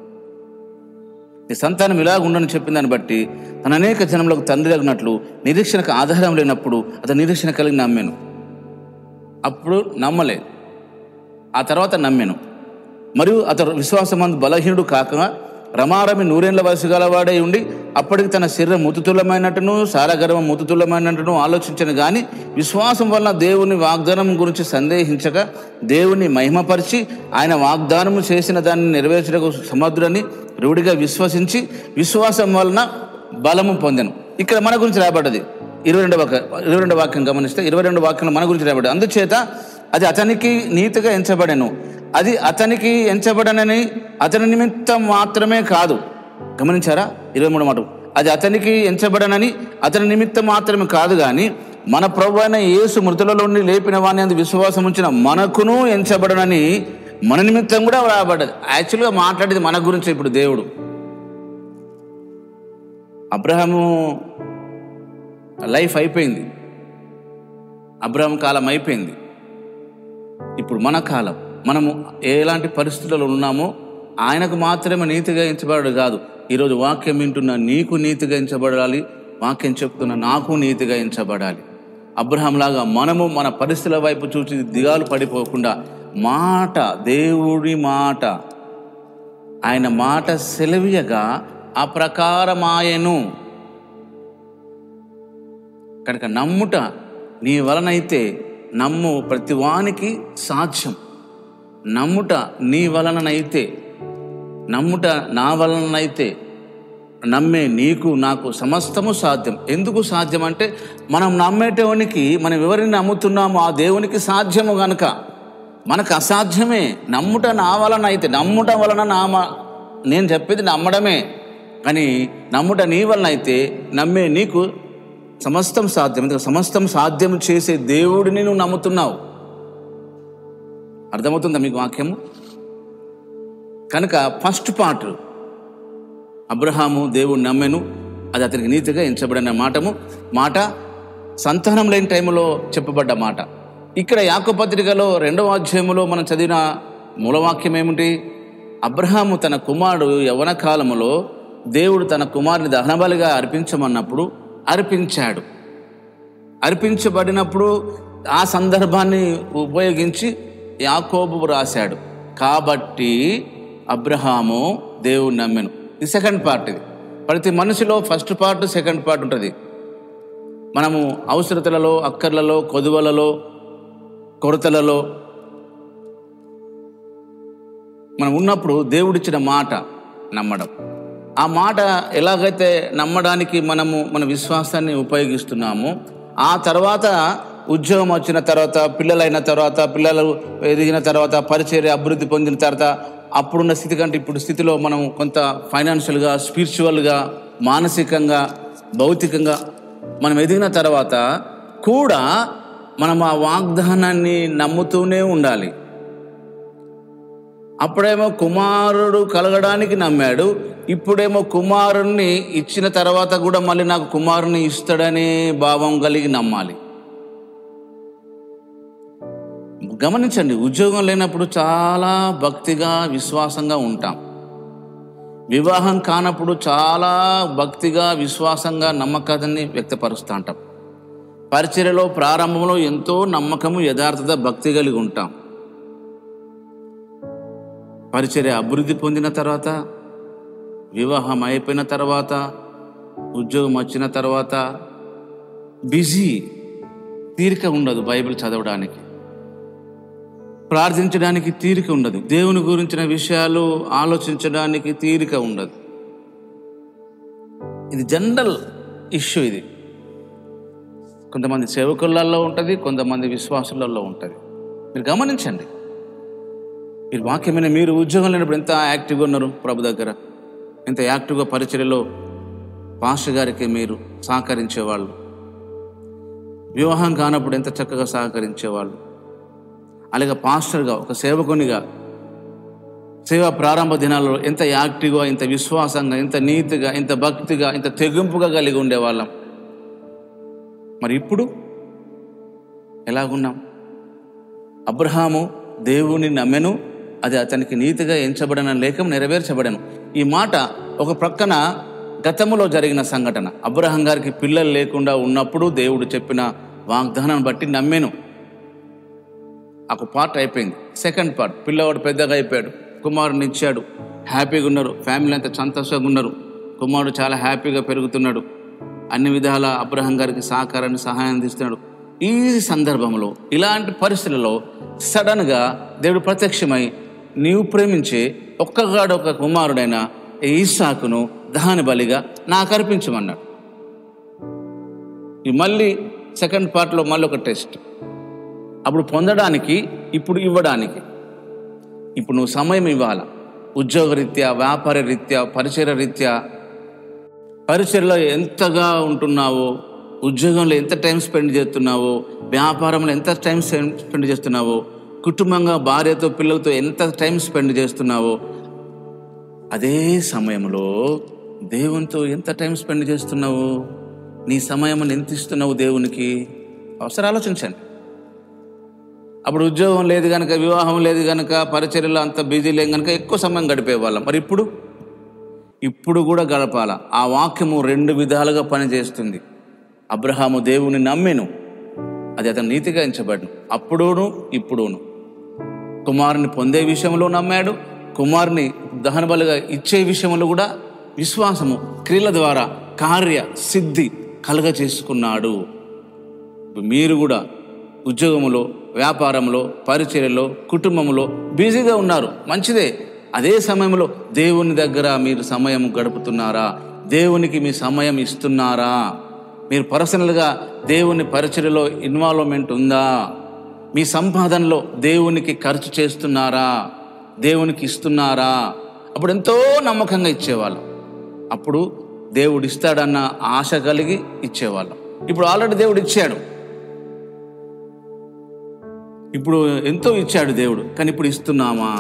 నీ సంతానం ఇలాగ ఉండని చెప్పిన దాన్ని బట్టి తన అనేక జనములకు తండ్రి అగినట్లు నిరీక్షణకు ఆధారం లేనప్పుడు అతను నిరీక్షణ కలిగి నమ్మాను అప్పుడు నమ్మలేదు ఆ తర్వాత నమ్మాను మరియు అతడు విశ్వాసమందు బలహీనుడు కాక రమారమి నూరేళ్ల వయసు గలవాడై ఉండి అప్పటికి తన శరీరం ముతుతులమైనట్టును సారగర్వం ముతుతులమైనట్టును ఆలోచించను గాని విశ్వాసం వలన దేవుని వాగ్దానం గురించి సందేహించక దేవుని మహిమపరిచి ఆయన వాగ్దానము చేసిన దాన్ని నెరవేర్చడానికి సమర్థుడని రూఢిగా విశ్వసించి విశ్వాసం వలన బలము పొందెను ఇక్కడ మన గురించి రాబడ్డది ఇరవై రెండు వాక్యం ఇరవై రెండు వాక్యం గమనిస్తే ఇరవై రెండు వాక్యంలో మన గురించి రాబడ్డది అందుచేత అది అతనికి నీతిగా ఎంచబడెను అది అతనికి ఎంచబడనని అతని నిమిత్తం మాత్రమే కాదు గమనించారా ఇరవై మూడు మాట అది అతనికి ఎంచబడనని అతని నిమిత్తం మాత్రమే కాదు కానీ మన ప్రభు అయిన యేసు మృతులలో నుండి లేపిన వాని అందు విశ్వాసం ఉంచిన మనకును ఎంచబడనని మన నిమిత్తం కూడా రాబడ్డది యాక్చువల్గా మాట్లాడేది మన గురించి ఇప్పుడు దేవుడు అబ్రహము లైఫ్ అయిపోయింది అబ్రహం కాలం అయిపోయింది ఇప్పుడు మన కాలం మనము ఎలాంటి పరిస్థితుల్లో ఉన్నామో ఆయనకు మాత్రమే నీతిగా ఎంచబడడు కాదు ఈరోజు వాక్యం వింటున్న నీకు నీతిగా ఎంచబడాలి వాక్యం చెప్తున్న నాకు నీతిగా ఎంచబడాలి అబ్రహంలాగా మనము మన పరిస్థితుల వైపు చూసి దిగాలు పడిపోకుండా మాట దేవుడి మాట ఆయన మాట సెలవియగా ఆ ప్రకారమాయను కనుక నమ్ముట నీ వలనైతే నమ్ము ప్రతివానికి సాధ్యం నమ్ముట నీ వలననైతే నమ్ముట నా వలననైతే నమ్మే నీకు నాకు సమస్తము సాధ్యం ఎందుకు సాధ్యం అంటే మనం నమ్మేటోనికి మనం ఎవరిని నమ్ముతున్నామో ఆ దేవునికి సాధ్యము గనుక మనకు అసాధ్యమే నమ్ముట నా వలన అయితే నమ్ముట వలన నామ నేను చెప్పేది నమ్మడమే కానీ నమ్ముట నీ వలన అయితే నమ్మే నీకు సమస్తం సాధ్యం ఎందుకంటే సమస్తం సాధ్యం చేసే దేవుడిని నువ్వు నమ్ముతున్నావు అర్థమవుతుందా మీకు వాక్యము కనుక ఫస్ట్ పార్ట్ అబ్రహాము దేవుడు నమ్మెను అది అతనికి నీతిగా ఎంచబడిన మాటము మాట సంతానం లేని టైంలో చెప్పబడ్డ మాట ఇక్కడ యాకపత్రికలో రెండవ అధ్యాయములో మనం చదివిన మూలవాక్యం ఏమిటి అబ్రహాము తన కుమారుడు యవన కాలములో దేవుడు తన కుమారుని దహనబలిగా అర్పించమన్నప్పుడు అర్పించాడు అర్పించబడినప్పుడు ఆ సందర్భాన్ని ఉపయోగించి యాకోబు రాశాడు కాబట్టి అబ్రహాము దేవుడు నమ్మెను ఇది సెకండ్ పార్ట్ ఇది ప్రతి మనిషిలో ఫస్ట్ పార్ట్ సెకండ్ పార్ట్ ఉంటుంది మనము అవసరతలలో అక్కర్లలో కొదువలలో కొరతలలో మనం ఉన్నప్పుడు దేవుడిచ్చిన మాట నమ్మడం ఆ మాట ఎలాగైతే నమ్మడానికి మనము మన విశ్వాసాన్ని ఉపయోగిస్తున్నామో ఆ తర్వాత ఉద్యోగం వచ్చిన తర్వాత పిల్లలైన తర్వాత పిల్లలు ఎదిగిన తర్వాత పరిచర్య అభివృద్ధి పొందిన తర్వాత అప్పుడున్న స్థితి కంటే ఇప్పుడు స్థితిలో మనం కొంత ఫైనాన్షియల్గా స్పిరిచువల్గా మానసికంగా భౌతికంగా మనం ఎదిగిన తర్వాత కూడా మనం ఆ వాగ్దానాన్ని నమ్ముతూనే ఉండాలి అప్పుడేమో కుమారుడు కలగడానికి నమ్మాడు ఇప్పుడేమో కుమారుణ్ణి ఇచ్చిన తర్వాత కూడా మళ్ళీ నాకు కుమారుని ఇస్తాడనే భావం కలిగి నమ్మాలి గమనించండి ఉద్యోగం లేనప్పుడు చాలా భక్తిగా విశ్వాసంగా ఉంటాం వివాహం కానప్పుడు చాలా భక్తిగా విశ్వాసంగా నమ్మకాన్ని వ్యక్తపరుస్తూ ఉంటాం పరిచర్యలో ప్రారంభంలో ఎంతో నమ్మకము యథార్థత భక్తి కలిగి ఉంటాం పరిచర్య అభివృద్ధి పొందిన తర్వాత వివాహం అయిపోయిన తర్వాత ఉద్యోగం వచ్చిన తర్వాత బిజీ తీరిక ఉండదు బైబిల్ చదవడానికి ప్రార్థించడానికి తీరిక ఉండదు దేవుని గురించిన విషయాలు ఆలోచించడానికి తీరిక ఉండదు ఇది జనరల్ ఇష్యూ ఇది కొంతమంది సేవకులలో ఉంటుంది కొంతమంది విశ్వాసులలో ఉంటుంది మీరు గమనించండి మీరు వాక్యమైన మీరు ఉద్యోగం లేనప్పుడు ఎంత యాక్టివ్గా ఉన్నారు ప్రభు దగ్గర ఎంత యాక్టివ్గా పరిచర్యలో పాస్టర్ గారికి మీరు సహకరించేవాళ్ళు వివాహం కానప్పుడు ఎంత చక్కగా సహకరించేవాళ్ళు అలాగే పాస్టర్గా ఒక సేవకునిగా సేవా ప్రారంభ దినాల్లో ఎంత యాక్టివ్గా ఇంత విశ్వాసంగా ఇంత నీతిగా ఇంత భక్తిగా ఇంత తెగింపుగా కలిగి ఉండేవాళ్ళం మరి ఇప్పుడు ఎలాగున్నాం అబ్రహాము దేవుని నమ్మెను అది అతనికి నీతిగా ఎంచబడిన లేఖం నెరవేర్చబడను ఈ మాట ఒక ప్రక్కన గతములో జరిగిన సంఘటన అబ్రహం గారికి పిల్లలు లేకుండా ఉన్నప్పుడు దేవుడు చెప్పిన వాగ్దానాన్ని బట్టి నమ్మెను ఒక పార్ట్ అయిపోయింది సెకండ్ పార్ట్ పిల్లవాడు పెద్దగా అయిపోయాడు కుమారుని ఇచ్చాడు హ్యాపీగా ఉన్నారు ఫ్యామిలీ అంతా సంతోషంగా ఉన్నారు కుమారుడు చాలా హ్యాపీగా పెరుగుతున్నాడు అన్ని విధాల అబ్రహం గారికి సహకారాన్ని సహాయం అందిస్తున్నాడు ఈ సందర్భంలో ఇలాంటి పరిస్థితులలో సడన్గా దేవుడు ప్రత్యక్షమై నీవు ప్రేమించే ఒక్కగాడు ఒక కుమారుడైన ఈసాకును దహాని బలిగా నాకు అర్పించమన్నాడు ఈ మళ్ళీ సెకండ్ పార్ట్లో మళ్ళీ ఒక టెస్ట్ అప్పుడు పొందడానికి ఇప్పుడు ఇవ్వడానికి ఇప్పుడు నువ్వు సమయం ఇవ్వాల ఉద్యోగరీత్యా వ్యాపార రీత్యా పరిచయ రీత్యా పరిచయలో ఎంతగా ఉంటున్నావో ఉద్యోగంలో ఎంత టైం స్పెండ్ చేస్తున్నావో వ్యాపారంలో ఎంత టైం స్పెండ్ చేస్తున్నావో కుటుంబంగా భార్యతో పిల్లలతో ఎంత టైం స్పెండ్ చేస్తున్నావో అదే సమయంలో దేవునితో ఎంత టైం స్పెండ్ చేస్తున్నావు నీ సమయం ఎంత ఇస్తున్నావు దేవునికి ఒకసారి ఆలోచించండి అప్పుడు ఉద్యోగం లేదు కనుక వివాహం లేదు కనుక పరిచర్యలో అంత బిజీ లేదు కనుక ఎక్కువ సమయం గడిపేవాళ్ళం మరి ఇప్పుడు ఇప్పుడు కూడా గడపాల ఆ వాక్యము రెండు విధాలుగా పనిచేస్తుంది అబ్రహాము దేవుని నమ్మెను అది అతను నీతిగా ఎంచబడను అప్పుడును ఇప్పుడును కుమారుని పొందే విషయంలో నమ్మాడు కుమారుని దహన బలిగా ఇచ్చే విషయంలో కూడా విశ్వాసము క్రియల ద్వారా కార్య సిద్ధి కలుగ చేసుకున్నాడు మీరు కూడా ఉద్యోగంలో వ్యాపారంలో పరిచర్యలో కుటుంబంలో బిజీగా ఉన్నారు మంచిదే అదే సమయంలో దేవుని దగ్గర మీరు సమయం గడుపుతున్నారా దేవునికి మీ సమయం ఇస్తున్నారా మీరు పర్సనల్గా దేవుని పరిచర్యలో ఇన్వాల్వ్మెంట్ ఉందా మీ సంపాదనలో దేవునికి ఖర్చు చేస్తున్నారా దేవునికి ఇస్తున్నారా అప్పుడు ఎంతో నమ్మకంగా ఇచ్చేవాళ్ళం అప్పుడు దేవుడు ఇస్తాడన్న ఆశ కలిగి ఇచ్చేవాళ్ళం ఇప్పుడు ఆల్రెడీ దేవుడు ఇచ్చాడు ఇప్పుడు ఎంతో ఇచ్చాడు దేవుడు కానీ ఇప్పుడు ఇస్తున్నామా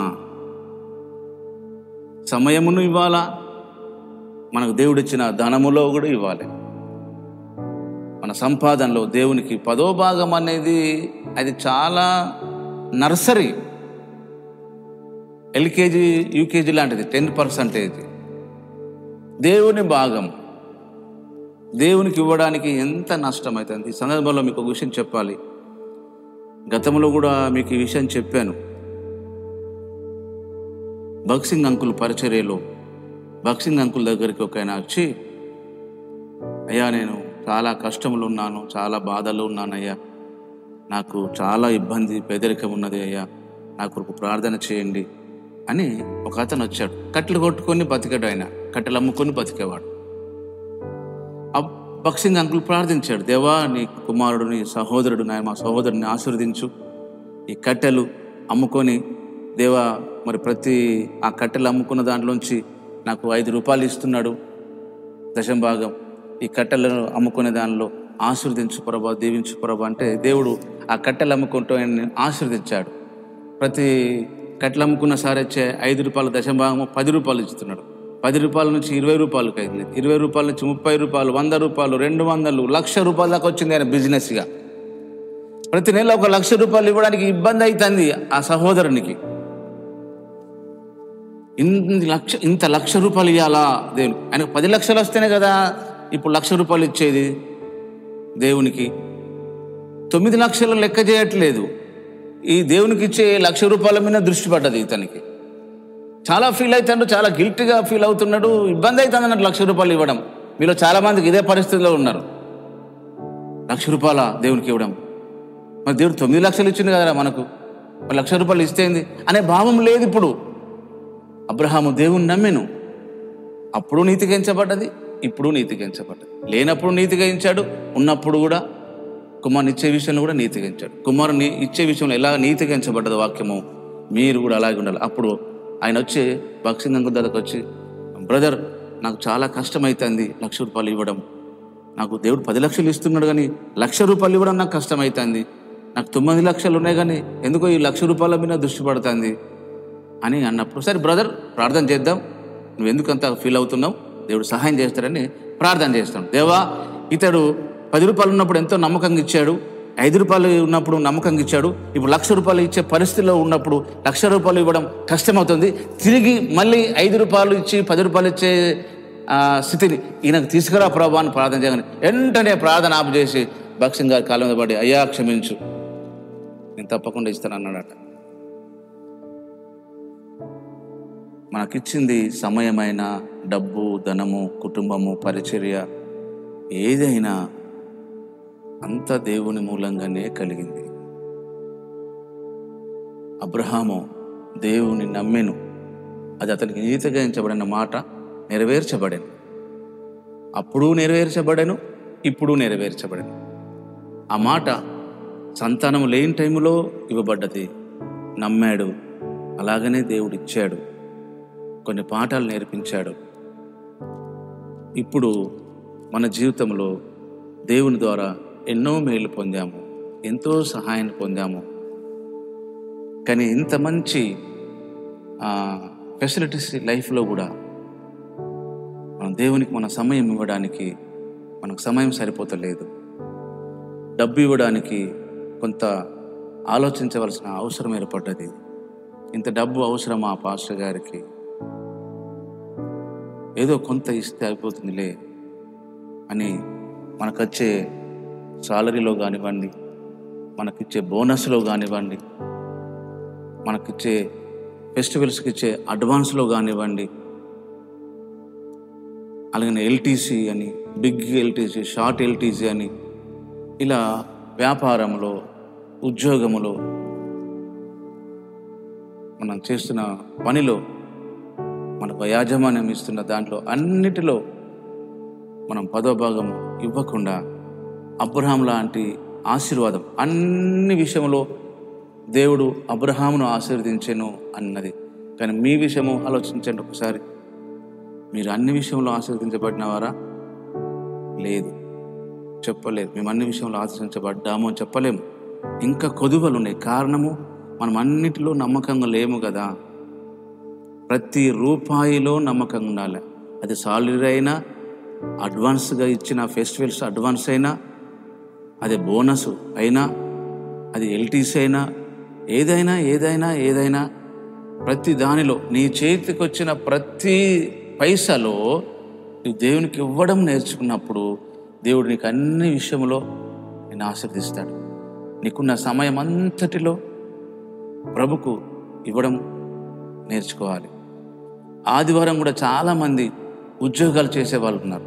సమయమును ఇవ్వాలా మనకు దేవుడు ఇచ్చిన ధనములో కూడా ఇవ్వాలి మన సంపాదనలో దేవునికి పదో భాగం అనేది అది చాలా నర్సరీ ఎల్కేజీ యూకేజీ లాంటిది టెన్ పర్సంటేజ్ దేవుని భాగం దేవునికి ఇవ్వడానికి ఎంత నష్టం అవుతుంది ఈ సందర్భంలో మీకు ఒక విషయం చెప్పాలి గతంలో కూడా మీకు ఈ విషయం చెప్పాను బక్సింగ్ అంకుల్ పరిచర్యలో బక్సింగ్ అంకుల్ దగ్గరికి ఒక ఆయన వచ్చి అయ్యా నేను చాలా కష్టములు ఉన్నాను చాలా బాధలు ఉన్నాను అయ్యా నాకు చాలా ఇబ్బంది పేదరికం ఉన్నది అయ్యా నా కొరకు ప్రార్థన చేయండి అని ఒక అతను వచ్చాడు కట్టెలు కొట్టుకొని బతికాడు ఆయన కట్టెలు అమ్ముకొని బతికేవాడు ఆ బక్సింగ్ అంకుల్ ప్రార్థించాడు దేవా నీ కుమారుడు నీ సహోదరుడు నాయ మా సహోదరుని ఆశీర్వదించు ఈ కట్టెలు అమ్ముకొని దేవా మరి ప్రతి ఆ కట్టెలు అమ్ముకున్న దాంట్లోంచి నాకు ఐదు రూపాయలు ఇస్తున్నాడు దశం భాగం ఈ కట్టెలను అమ్ముకునే దానిలో ఆశీర్వదించు ప్రభా దీవించు ప్రభా అంటే దేవుడు ఆ కట్టెలు అమ్ముకుంటూ ఆయన్ని ఆశీర్వదించాడు ప్రతి కట్టెలు అమ్ముకున్న సార్ వచ్చే ఐదు రూపాయల దశం భాగము పది రూపాయలు ఇస్తున్నాడు పది రూపాయల నుంచి ఇరవై రూపాయలకి అయింది ఇరవై రూపాయల నుంచి ముప్పై రూపాయలు వంద రూపాయలు రెండు వందలు లక్ష రూపాయల దాకా వచ్చింది ఆయన బిజినెస్గా ప్రతి నెల ఒక లక్ష రూపాయలు ఇవ్వడానికి ఇబ్బంది అవుతుంది ఆ సహోదరునికి ఇన్ని లక్ష ఇంత లక్ష రూపాయలు ఇవ్వాలా దేవుని ఆయనకు పది లక్షలు వస్తేనే కదా ఇప్పుడు లక్ష రూపాయలు ఇచ్చేది దేవునికి తొమ్మిది లక్షలు లెక్క చేయట్లేదు ఈ దేవునికి ఇచ్చే లక్ష రూపాయల మీద దృష్టి పడ్డది ఇతనికి చాలా ఫీల్ అవుతాడు చాలా గిల్ట్గా ఫీల్ అవుతున్నాడు ఇబ్బంది అవుతుంది అన్నట్టు లక్ష రూపాయలు ఇవ్వడం మీలో చాలా మందికి ఇదే పరిస్థితిలో ఉన్నారు లక్ష రూపాయల దేవునికి ఇవ్వడం మరి దేవుడు తొమ్మిది లక్షలు ఇచ్చింది కదా మనకు మరి లక్ష రూపాయలు ఇస్తేంది అనే భావం లేదు ఇప్పుడు అబ్రహాము దేవుని నమ్మెను అప్పుడు నీతికించబడ్డది ఇప్పుడు నీతికించబడ్డది లేనప్పుడు నీతిగించాడు ఉన్నప్పుడు కూడా కుమారుని ఇచ్చే విషయంలో కూడా నీతిగించాడు కుమారుని ఇచ్చే విషయంలో ఎలా నీతిగించబడ్డది వాక్యము మీరు కూడా అలాగే ఉండాలి అప్పుడు ఆయన వచ్చి బక్సింగ్ అంకుల్ దగ్గరకు వచ్చి బ్రదర్ నాకు చాలా కష్టమవుతుంది లక్ష రూపాయలు ఇవ్వడం నాకు దేవుడు పది లక్షలు ఇస్తున్నాడు కానీ లక్ష రూపాయలు ఇవ్వడం నాకు కష్టమవుతుంది నాకు తొమ్మిది లక్షలు ఉన్నాయి కానీ ఎందుకో ఈ లక్ష రూపాయల మీద దృష్టి పడుతుంది అని అన్నప్పుడు సరే బ్రదర్ ప్రార్థన చేద్దాం నువ్వు ఎందుకు అంత ఫీల్ అవుతున్నావు దేవుడు సహాయం చేస్తాడని ప్రార్థన చేస్తాం దేవా ఇతడు పది రూపాయలు ఉన్నప్పుడు ఎంతో నమ్మకంగా ఇచ్చాడు ఐదు రూపాయలు ఉన్నప్పుడు నమ్మకంగా ఇచ్చాడు ఇప్పుడు లక్ష రూపాయలు ఇచ్చే పరిస్థితిలో ఉన్నప్పుడు లక్ష రూపాయలు ఇవ్వడం కష్టమవుతుంది తిరిగి మళ్ళీ ఐదు రూపాయలు ఇచ్చి పది రూపాయలు ఇచ్చే ఆ, స్థితిని ఈయనకు తీసుకురా ప్రభా అని ప్రార్థన చేయగానే వెంటనే ప్రార్థన ఆపు చేసి భక్సింగ్ గారి కాలం మీద పడి అయ్యా క్షమించు నేను తప్పకుండా ఇస్తాను అన్నాడట మనకిచ్చింది సమయమైన డబ్బు ధనము కుటుంబము పరిచర్య ఏదైనా అంత దేవుని మూలంగానే కలిగింది అబ్రహాము దేవుని నమ్మెను అది అతనికి నీతిగించబడిన మాట నెరవేర్చబడెను అప్పుడు నెరవేర్చబడెను ఇప్పుడు నెరవేర్చబడెను ఆ మాట సంతానం లేని టైంలో ఇవ్వబడ్డది నమ్మాడు అలాగనే దేవుడు ఇచ్చాడు కొన్ని పాఠాలు నేర్పించాడు ఇప్పుడు మన జీవితంలో దేవుని ద్వారా ఎన్నో మేలు పొందాము ఎంతో సహాయాన్ని పొందాము కానీ ఇంత మంచి ఫెసిలిటీస్ లైఫ్లో కూడా మనం దేవునికి మన సమయం ఇవ్వడానికి మనకు సమయం సరిపోతలేదు డబ్బు ఇవ్వడానికి కొంత ఆలోచించవలసిన అవసరం ఏర్పడ్డది ఇంత డబ్బు అవసరమా పాస్టర్ గారికి ఏదో కొంత ఇస్తే అయిపోతుందిలే అని మనకొచ్చే సాలరీలో కానివ్వండి మనకిచ్చే బోనస్లో కానివ్వండి మనకిచ్చే ఫెస్టివల్స్కి ఇచ్చే అడ్వాన్స్లో కానివ్వండి అలాగే ఎల్టీసీ అని బిగ్ ఎల్టీసీ షార్ట్ ఎల్టీసీ అని ఇలా వ్యాపారంలో ఉద్యోగములో మనం చేస్తున్న పనిలో మనకు యాజమాన్యం ఇస్తున్న దాంట్లో అన్నిటిలో మనం పదో భాగము ఇవ్వకుండా అబ్రహాం లాంటి ఆశీర్వాదం అన్ని విషయంలో దేవుడు అబ్రహామును ఆశీర్వదించెను అన్నది కానీ మీ విషయము ఆలోచించండి ఒకసారి మీరు అన్ని విషయంలో ఆశీర్వదించబడినవారా లేదు చెప్పలేదు మేము అన్ని విషయంలో ఆశీర్వించబడ్డాము అని చెప్పలేము ఇంకా కొదువలు ఉన్నాయి కారణము మనం అన్నిటిలో నమ్మకంగా లేము కదా ప్రతి రూపాయిలో నమ్మకంగా ఉండాలి అది సాలరీ అయినా అడ్వాన్స్గా ఇచ్చిన ఫెస్టివల్స్ అడ్వాన్స్ అయినా అది బోనస్ అయినా అది ఎల్టీసీ అయినా ఏదైనా ఏదైనా ఏదైనా ప్రతి దానిలో నీ చేతికి వచ్చిన ప్రతి పైసలో నువ్వు దేవునికి ఇవ్వడం నేర్చుకున్నప్పుడు దేవుడు నీకు అన్ని విషయంలో నేను ఆశీర్దిస్తాడు నీకున్న సమయం అంతటిలో ప్రభుకు ఇవ్వడం నేర్చుకోవాలి ఆదివారం కూడా చాలామంది ఉద్యోగాలు చేసే వాళ్ళు ఉన్నారు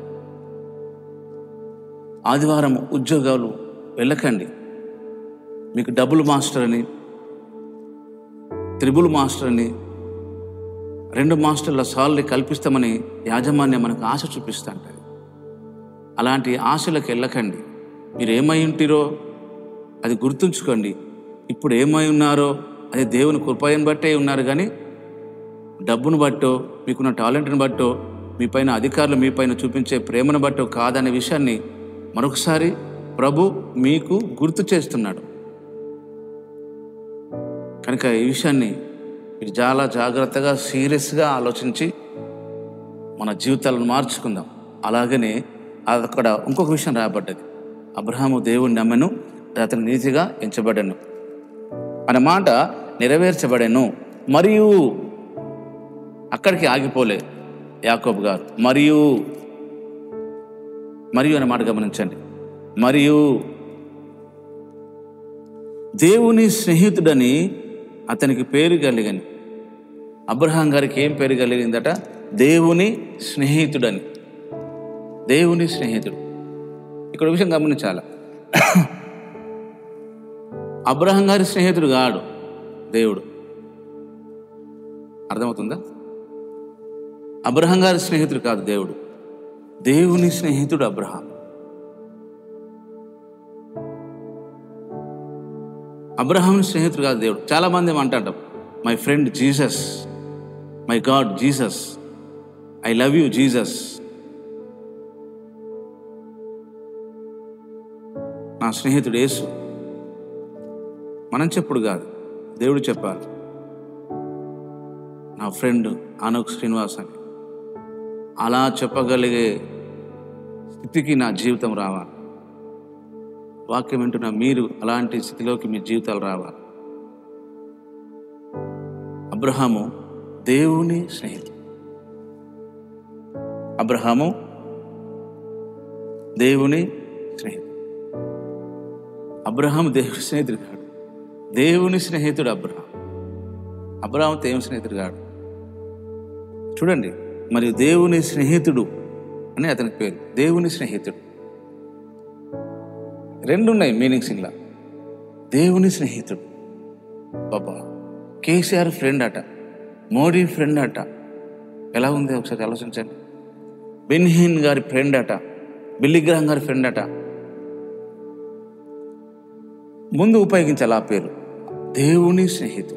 ఆదివారం ఉద్యోగాలు వెళ్ళకండి మీకు డబుల్ మాస్టర్ అని త్రిబుల్ మాస్టర్ అని రెండు మాస్టర్ల సాలరీ కల్పిస్తామని యాజమాన్యం మనకు ఆశ చూపిస్తూ ఉంటుంది అలాంటి ఆశలకు వెళ్ళకండి మీరు ఏమై ఉంటిరో అది గుర్తుంచుకోండి ఇప్పుడు ఏమై ఉన్నారో అది దేవుని కృపయను బట్టే ఉన్నారు కానీ డబ్బును బట్టో మీకున్న టాలెంట్ని బట్టో మీ పైన అధికారులు మీ పైన చూపించే ప్రేమను బట్టో కాదనే విషయాన్ని మరొకసారి ప్రభు మీకు గుర్తు చేస్తున్నాడు కనుక ఈ విషయాన్ని మీరు చాలా జాగ్రత్తగా సీరియస్గా ఆలోచించి మన జీవితాలను మార్చుకుందాం అలాగనే అక్కడ ఇంకొక విషయం రాబడ్డది అబ్రహాము దేవుని నమ్మెను అతను నీతిగా ఎంచబడను అనే మాట నెరవేర్చబడెను మరియు అక్కడికి ఆగిపోలే యాకోబు గారు మరియు మరియు అనే మాట గమనించండి మరియు దేవుని స్నేహితుడని అతనికి పేరు కలిగని అబ్రహాం గారికి ఏం పేరు కలిగిందట దేవుని స్నేహితుడని దేవుని స్నేహితుడు ఇక్కడ ఒక విషయం గమనించాల అబ్రహం గారి స్నేహితుడు కాడు దేవుడు అర్థమవుతుందా అబ్రహం గారి స్నేహితుడు కాదు దేవుడు దేవుని స్నేహితుడు అబ్రహాం అబ్రహాం స్నేహితుడు కాదు దేవుడు చాలా మంది ఏమంటాడు my friend Jesus my God Jesus I love you Jesus నా స్నేహితుడు యేసు మనం చెప్పుడు కాదు దేవుడు చెప్పాలి నా ఫ్రెండ్ ఆనోక్ శ్రీనివాస్ అని అలా చెప్పగలిగే స్థితికి నా జీవితం రావాలి వాక్యం వింటున్న మీరు అలాంటి స్థితిలోకి మీ జీవితాలు రావాలి అబ్రహాము దేవుని స్నేహితుడు అబ్రహాము దేవుని స్నేహితుడు అబ్రహాం దేవుని స్నేహితుడు కాడు దేవుని స్నేహితుడు అబ్రహాం అబ్రహాం దేవుని స్నేహితుడు కాడు చూడండి మరియు దేవుని స్నేహితుడు అని అతనికి పేరు దేవుని స్నేహితుడు రెండు ఉన్నాయి మీనింగ్స్ ఇలా దేవుని స్నేహితుడు బాబా కేసీఆర్ ఫ్రెండ్ అట మోడీ ఫ్రెండ్ అట ఎలా ఉంది ఒకసారి ఆలోచించండి బెన్హీన్ గారి ఫ్రెండ్ అట బిల్లిగ్రహం గారి ఫ్రెండ్ అట ముందు ఉపయోగించాలి ఆ పేరు దేవుని స్నేహితుడు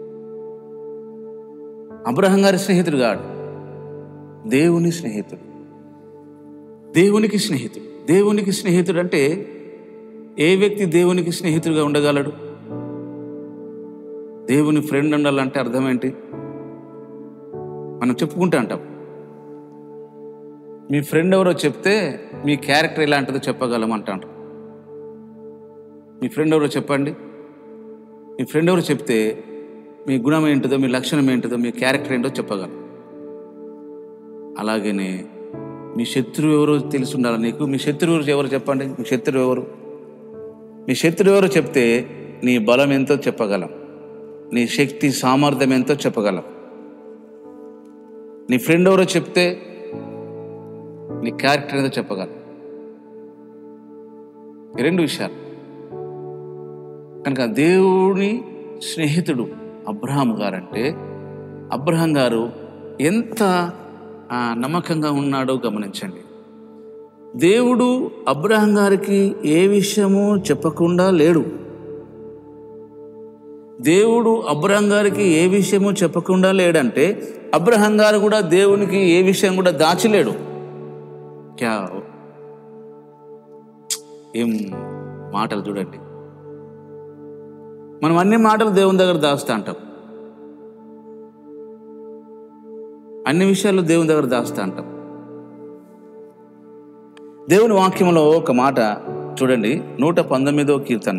అబ్రహం గారి స్నేహితుడు కాడు దేవుని స్నేహితుడు దేవునికి స్నేహితుడు దేవునికి స్నేహితుడు అంటే ఏ వ్యక్తి దేవునికి స్నేహితుడిగా ఉండగలడు దేవుని ఫ్రెండ్ ఉండాలంటే అర్థం ఏంటి మనం చెప్పుకుంటూ అంటాం మీ ఫ్రెండ్ ఎవరో చెప్తే మీ క్యారెక్టర్ ఎలాంటిదో చెప్పగలం అంటాడు మీ ఫ్రెండ్ ఎవరో చెప్పండి మీ ఫ్రెండ్ ఎవరో చెప్తే మీ గుణం ఏంటిదో మీ లక్షణం ఏంటిదో మీ క్యారెక్టర్ ఏంటో చెప్పగలం అలాగనే మీ శత్రువు ఎవరో తెలిసి ఉండాలి నీకు మీ శత్రువు ఎవరు చెప్పండి మీ శత్రువు ఎవరు మీ శత్రువు ఎవరో చెప్తే నీ బలం ఎంతో చెప్పగలం నీ శక్తి సామర్థ్యం ఎంతో చెప్పగలం నీ ఫ్రెండ్ ఎవరో చెప్తే నీ క్యారెక్టర్ ఏదో చెప్పగలం ఈ రెండు విషయాలు కనుక దేవుని స్నేహితుడు అబ్రహాం గారంటే అబ్రహాం గారు ఎంత ఆ, నమ్మకంగా ఉన్నాడో గమనించండి దేవుడు అబ్రహాం గారికి ఏ విషయము చెప్పకుండా లేడు దేవుడు అబ్రహం గారికి ఏ విషయము చెప్పకుండా లేడంటే అబ్రహం గారు కూడా దేవునికి ఏ విషయం కూడా దాచలేడు క్యా ఏం మాటలు చూడండి మనం అన్ని మాటలు దేవుని దగ్గర దాస్తా అంటాం అన్ని విషయాలు దేవుని దగ్గర దాస్తా అంటాం దేవుని వాక్యంలో ఒక మాట చూడండి నూట పంతొమ్మిదో కీర్తన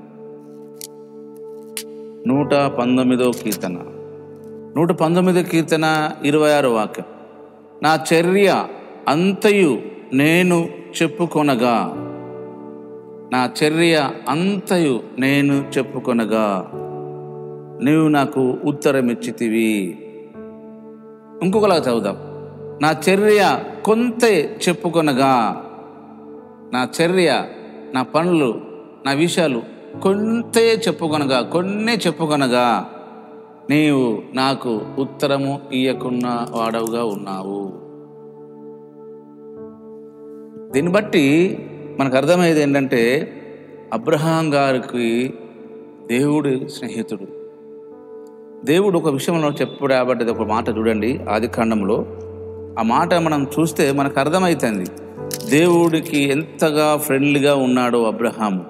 నూట పంతొమ్మిదో కీర్తన నూట పంతొమ్మిదో కీర్తన ఇరవై ఆరో వాక్యం నా చర్య అంతయు నేను చెప్పుకొనగా నా చర్య అంతయు నేను చెప్పుకొనగా నీవు నాకు ఉత్తరం ఇచ్చితివి ఇంకొకలా చదువుదాం నా చర్య కొంతే చెప్పుకొనగా నా చర్య నా పనులు నా విషయాలు కొంతే చెప్పుకొనగా కొన్నే చెప్పుకొనగా నీవు నాకు ఉత్తరము ఇయ్యకున్న వాడవుగా ఉన్నావు దీన్ని బట్టి మనకు అర్థమయ్యేది ఏంటంటే అబ్రహాం గారికి దేవుడు స్నేహితుడు దేవుడు ఒక విషయంలో చెప్పాడు కాబట్టి ఒక మాట చూడండి ఆది కాండంలో ఆ మాట మనం చూస్తే మనకు అర్థమవుతుంది దేవుడికి ఎంతగా ఫ్రెండ్లీగా ఉన్నాడో అబ్రహాము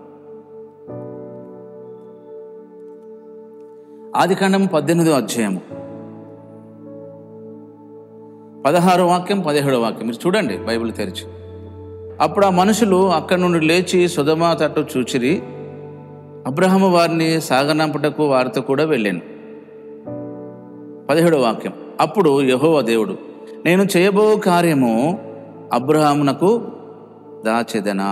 ఆది కాండం పద్దెనిమిదో అధ్యాయము పదహారో వాక్యం పదిహేడో వాక్యం మీరు చూడండి బైబిల్ తెరిచి అప్పుడు ఆ మనుషులు అక్కడి నుండి లేచి సుధమా తట్టు చూచిరి అబ్రహము వారిని సాగనంపుటకు వారితో కూడా వెళ్ళాను పదిహేడో వాక్యం అప్పుడు యహోవ దేవుడు నేను చేయబో కార్యము అబ్రహామునకు దాచెదనా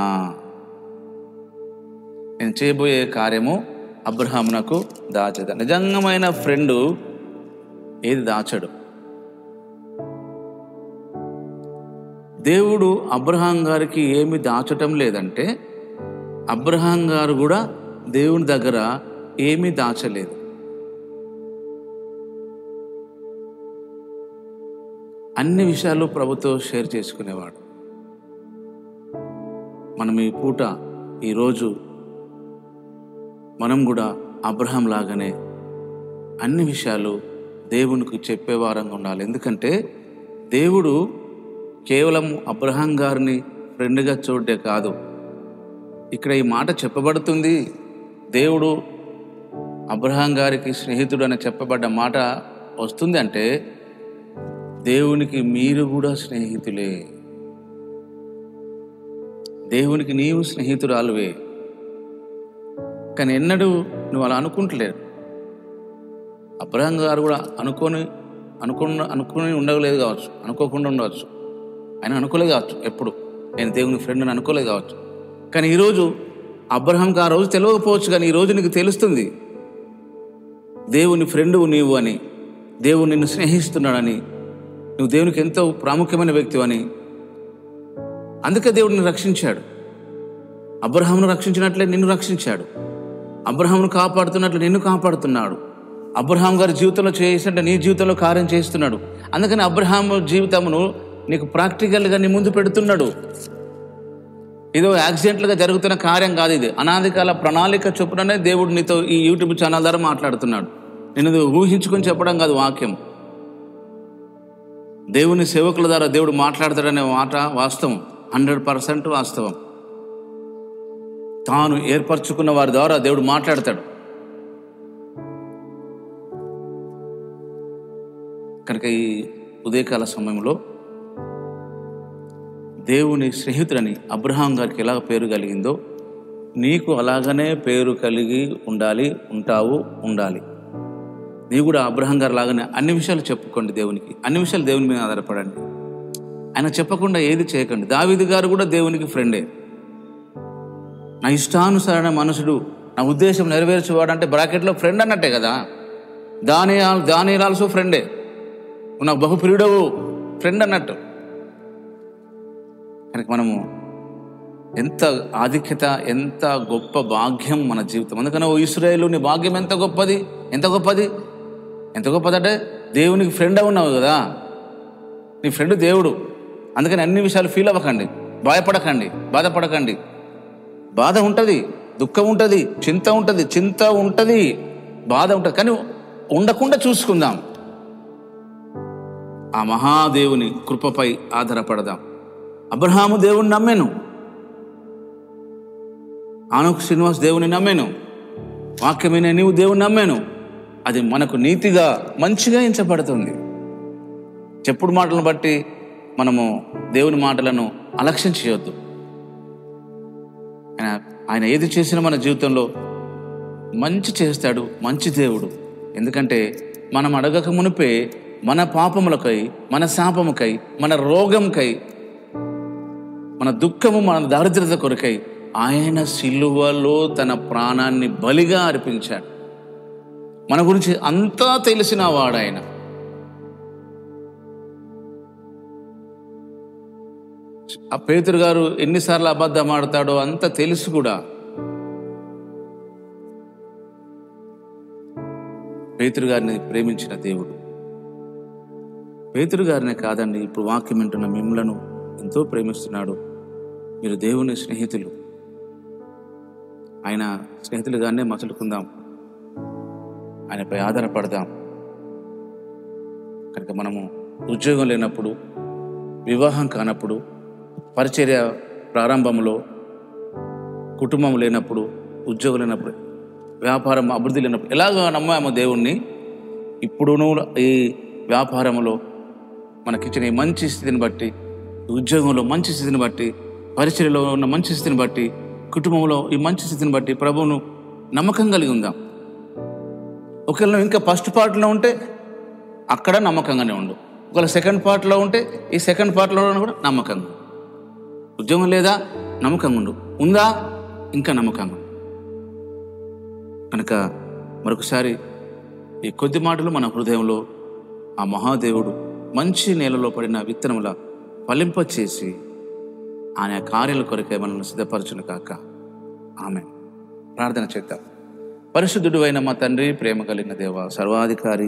నేను చేయబోయే కార్యము అబ్రహామునకు దాచెద నిజంగమైన ఫ్రెండు ఏది దాచడు దేవుడు అబ్రహాం గారికి ఏమి దాచటం లేదంటే అబ్రహాం గారు కూడా దేవుని దగ్గర ఏమీ దాచలేదు అన్ని విషయాలు ప్రభుతో షేర్ చేసుకునేవాడు మనం ఈ పూట ఈరోజు మనం కూడా అబ్రహం లాగానే అన్ని విషయాలు దేవునికి చెప్పేవారంగా ఉండాలి ఎందుకంటే దేవుడు కేవలం అబ్రహాం గారిని ఫ్రెండ్గా చూడే కాదు ఇక్కడ ఈ మాట చెప్పబడుతుంది దేవుడు అబ్రహాం గారికి స్నేహితుడు అని చెప్పబడ్డ మాట వస్తుంది అంటే దేవునికి మీరు కూడా స్నేహితులే దేవునికి నీవు స్నేహితురాలువే కానీ ఎన్నడూ నువ్వు అలా అనుకుంటలేరు అబ్రహం గారు కూడా అనుకొని అనుకున్న అనుకుని ఉండలేదు కావచ్చు అనుకోకుండా ఉండవచ్చు ఆయన అనుకోలేదు కావచ్చు ఎప్పుడు నేను దేవుని ఫ్రెండ్ అని అనుకోలేదు కావచ్చు కానీ ఈరోజు అబ్రహాంకి ఆ రోజు తెలియకపోవచ్చు కానీ ఈరోజు నీకు తెలుస్తుంది దేవుని ఫ్రెండు నీవు అని దేవుడు నిన్ను స్నేహిస్తున్నాడని నువ్వు దేవునికి ఎంతో ప్రాముఖ్యమైన వ్యక్తివని అందుకే దేవుడిని రక్షించాడు అబ్రహామును రక్షించినట్లే నిన్ను రక్షించాడు అబ్రహామును కాపాడుతున్నట్లు నిన్ను కాపాడుతున్నాడు అబ్రహాం గారి జీవితంలో చేసినట్టు నీ జీవితంలో కార్యం చేస్తున్నాడు అందుకని అబ్రహాం జీవితమును నీకు ప్రాక్టికల్గా నీ ముందు పెడుతున్నాడు ఇదో యాక్సిడెంట్లుగా జరుగుతున్న కార్యం కాదు ఇది అనాదికాల ప్రణాళిక చొప్పుననే దేవుడు నీతో ఈ యూట్యూబ్ ఛానల్ ద్వారా మాట్లాడుతున్నాడు నేను ఊహించుకొని చెప్పడం కాదు వాక్యం దేవుని సేవకుల ద్వారా దేవుడు మాట్లాడతాడనే మాట వాస్తవం హండ్రెడ్ పర్సెంట్ వాస్తవం తాను ఏర్పరచుకున్న వారి ద్వారా దేవుడు మాట్లాడతాడు కనుక ఈ ఉదయకాల సమయంలో దేవుని స్నేహితుడని అబ్రహాం గారికి ఎలా పేరు కలిగిందో నీకు అలాగనే పేరు కలిగి ఉండాలి ఉంటావు ఉండాలి నీవు కూడా అబ్రహం గారు లాగానే అన్ని విషయాలు చెప్పుకోండి దేవునికి అన్ని విషయాలు దేవుని మీద ఆధారపడండి ఆయన చెప్పకుండా ఏది చేయకండి దావిది గారు కూడా దేవునికి ఫ్రెండే నా ఇష్టానుసరణ మనుషుడు నా ఉద్దేశం నెరవేర్చేవాడు అంటే బ్రాకెట్లో ఫ్రెండ్ అన్నట్టే కదా దాని దాని ఆల్సో ఫ్రెండే నువ్వు నాకు బహుప్రియుడవు ఫ్రెండ్ అన్నట్టు కనుక మనము ఎంత ఆధిక్యత ఎంత గొప్ప భాగ్యం మన జీవితం అందుకని ఓ ఇస్రాయేలు నీ భాగ్యం ఎంత గొప్పది ఎంత గొప్పది ఎంత గొప్పదంటే దేవునికి ఫ్రెండ్ ఉన్నావు కదా నీ ఫ్రెండ్ దేవుడు అందుకని అన్ని విషయాలు ఫీల్ అవ్వకండి భయపడకండి బాధపడకండి బాధ ఉంటుంది దుఃఖం ఉంటుంది చింత ఉంటుంది చింత ఉంటుంది బాధ ఉంటుంది కానీ ఉండకుండా చూసుకుందాం ఆ మహాదేవుని కృపపై ఆధారపడదాం అబ్రహాము దేవుని నమ్మాను ఆనోక్ శ్రీనివాస్ దేవుని నమ్మాను వాక్యమైన నీవు దేవుని నమ్మాను అది మనకు నీతిగా మంచిగా ఎంచబడుతుంది చెప్పుడు మాటలను బట్టి మనము దేవుని మాటలను అలక్ష్యం చేయొద్దు ఆయన ఆయన ఏది చేసినా మన జీవితంలో మంచి చేస్తాడు మంచి దేవుడు ఎందుకంటే మనం అడగక మునిపే మన పాపములకై మన శాపముకై మన రోగంకై మన దుఃఖము మన దారిద్రత కొరకై ఆయన సిలువలో తన ప్రాణాన్ని బలిగా అర్పించాడు మన గురించి అంతా తెలిసిన వాడు ఆయన ఆ పేతురు గారు ఎన్నిసార్లు అబద్ధం ఆడతాడో అంత తెలుసు కూడా పేతురు గారిని ప్రేమించిన దేవుడు పేతురు గారినే కాదండి ఇప్పుడు వాక్యం వింటున్న మిమ్మలను ఎంతో ప్రేమిస్తున్నాడు మీరు దేవుని స్నేహితులు ఆయన స్నేహితులుగానే మసలుకుందాం ఆయనపై ఆధారపడదాం కనుక మనము ఉద్యోగం లేనప్పుడు వివాహం కానప్పుడు పరిచర్య ప్రారంభంలో కుటుంబం లేనప్పుడు ఉద్యోగం లేనప్పుడు వ్యాపారం అభివృద్ధి లేనప్పుడు ఎలాగో నమ్మాము దేవుణ్ణి ఇప్పుడును ఈ వ్యాపారంలో మనకిచ్చిన ఈ మంచి స్థితిని బట్టి ఉద్యోగంలో మంచి స్థితిని బట్టి పరిచర్యలో ఉన్న మంచి స్థితిని బట్టి కుటుంబంలో ఈ మంచి స్థితిని బట్టి ప్రభువును నమ్మకం కలిగి ఉందాం ఒకవేళ నువ్వు ఇంకా ఫస్ట్ పార్ట్లో ఉంటే అక్కడ నమ్మకంగానే ఉండు ఒకవేళ సెకండ్ పార్ట్లో ఉంటే ఈ సెకండ్ పార్ట్లో కూడా నమ్మకంగా ఉద్యోగం లేదా నమ్మకంగా ఉండు ఉందా ఇంకా నమ్మకంగా ఉండు. కనుక మరొకసారి ఈ కొద్ది మాటలు మన హృదయంలో ఆ మహాదేవుడు మంచి నేలలో పడిన విత్తనముల ఫలింపచేసి ఆయన కార్యాల కొరకే మనల్ని సిద్ధపరచును కాక ఆమె ప్రార్థన చేద్దాం పరిశుద్ధుడు అయిన మా తండ్రి ప్రేమ కలిగిన దేవ సర్వాధికారి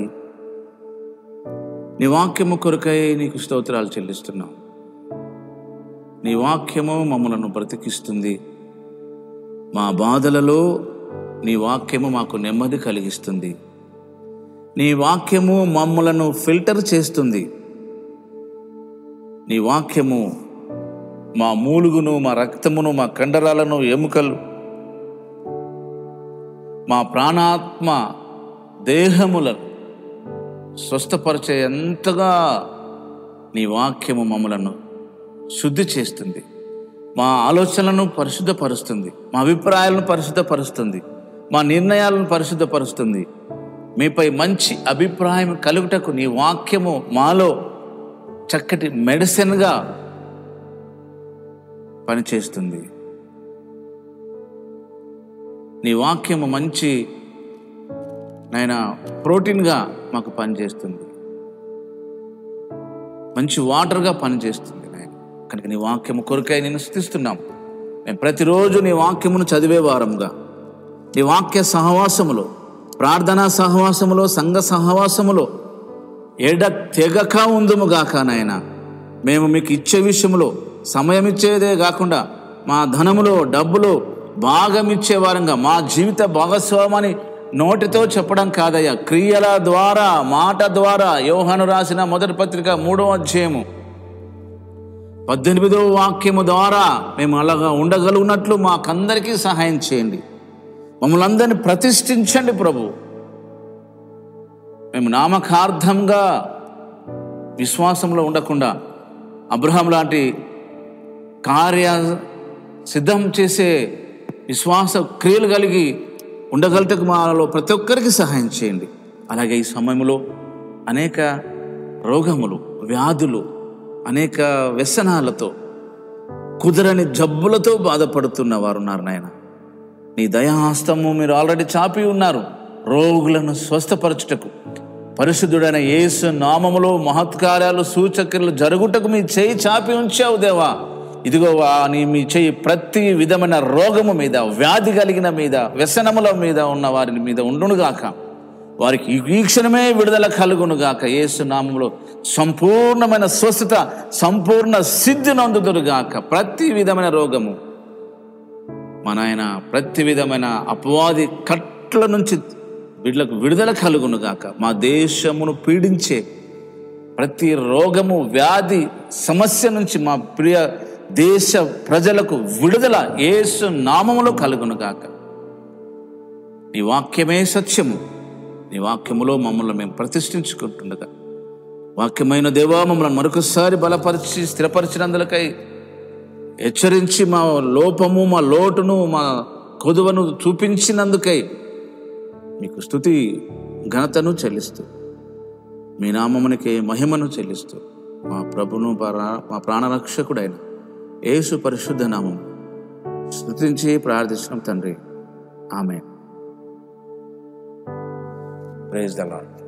నీ వాక్యము కొరకై నీకు స్తోత్రాలు చెల్లిస్తున్నాం నీ వాక్యము మమ్మలను బ్రతికిస్తుంది మా బాధలలో నీ వాక్యము మాకు నెమ్మది కలిగిస్తుంది నీ వాక్యము మమ్మలను ఫిల్టర్ చేస్తుంది నీ వాక్యము మా మూలుగును మా రక్తమును మా కండరాలను ఎముకలు మా ప్రాణాత్మ దేహములను స్వస్థపరిచే ఎంతగా నీ వాక్యము మమ్మలను శుద్ధి చేస్తుంది మా ఆలోచనలను పరిశుద్ధపరుస్తుంది మా అభిప్రాయాలను పరిశుద్ధపరుస్తుంది మా నిర్ణయాలను పరిశుద్ధపరుస్తుంది మీపై మంచి అభిప్రాయం కలుగుటకు నీ వాక్యము మాలో చక్కటి మెడిసిన్గా పనిచేస్తుంది నీ వాక్యము మంచి నాయన ప్రోటీన్గా మాకు పనిచేస్తుంది మంచి వాటర్గా పనిచేస్తుంది నాయన కనుక నీ వాక్యము కొరకై నేను స్థుతిస్తున్నాం మేము ప్రతిరోజు నీ వాక్యమును చదివే వారంగా నీ వాక్య సహవాసములో ప్రార్థనా సహవాసములో సంఘ సహవాసములో ఎడ తెగక ఉందుము గాక నాయన మేము మీకు ఇచ్చే విషయంలో సమయం ఇచ్చేదే కాకుండా మా ధనములో డబ్బులో భాగం ఇచ్చే వారంగా మా జీవిత భాగస్వామని నోటితో చెప్పడం కాదయ్యా క్రియల ద్వారా మాట ద్వారా యోహాను రాసిన మొదటి పత్రిక మూడో అధ్యాయము పద్దెనిమిదో వాక్యము ద్వారా మేము అలాగా ఉండగలుగునట్లు మాకందరికీ సహాయం చేయండి మమ్మల్ని అందరినీ ప్రతిష్ఠించండి ప్రభు మేము నామకార్థంగా విశ్వాసంలో ఉండకుండా అబ్రహం లాంటి కార్య సిద్ధం చేసే విశ్వాస క్రియలు కలిగి ఉండగలటకు మాలో ప్రతి ఒక్కరికి సహాయం చేయండి అలాగే ఈ సమయంలో అనేక రోగములు వ్యాధులు అనేక వ్యసనాలతో కుదరని జబ్బులతో బాధపడుతున్న వారు ఉన్నారు నాయన నీ దయాహస్తము మీరు ఆల్రెడీ చాపి ఉన్నారు రోగులను స్వస్థపరచుటకు పరిశుద్ధుడైన యేసు నామములో మహత్కార్యాలు సూచక్రియలు జరుగుటకు మీ చేయి చాపి ఉంచావు దేవా ఇదిగో వా నీ మీ చేయి ప్రతి విధమైన రోగము మీద వ్యాధి కలిగిన మీద వ్యసనముల మీద ఉన్న వారి మీద ఉండునుగాక వారికి ఈ క్షణమే విడుదల కలుగునుగాక యేసు నామంలో సంపూర్ణమైన స్వస్థత సంపూర్ణ సిద్ధి నందుదురుగాక ప్రతి విధమైన రోగము మా నాయన ప్రతి విధమైన అపవాది కట్ల నుంచి వీళ్ళకు విడుదల కలుగును గాక మా దేశమును పీడించే ప్రతి రోగము వ్యాధి సమస్య నుంచి మా ప్రియ దేశ ప్రజలకు విడుదల యేసు నామములో కలుగును గాక నీ వాక్యమే సత్యము నీ వాక్యములో మమ్మల్ని మేము ప్రతిష్ఠించుకుంటుండగా వాక్యమైన దేవా మమ్మల్ని మరొకసారి బలపరిచి స్థిరపరిచినందులకై హెచ్చరించి మా లోపము మా లోటును మా కొదువను చూపించినందుకై మీకు స్థుతి ఘనతను చెల్లిస్తూ మీ నామమునికి మహిమను చెల్లిస్తూ మా ప్రభును పరా- మా ప్రాణరక్షకుడైన యేసు పరిశుద్ధ నామం స్థుతించి ప్రార్థించడం తండ్రి ఆమె ప్రైజ్ ద లార్డ్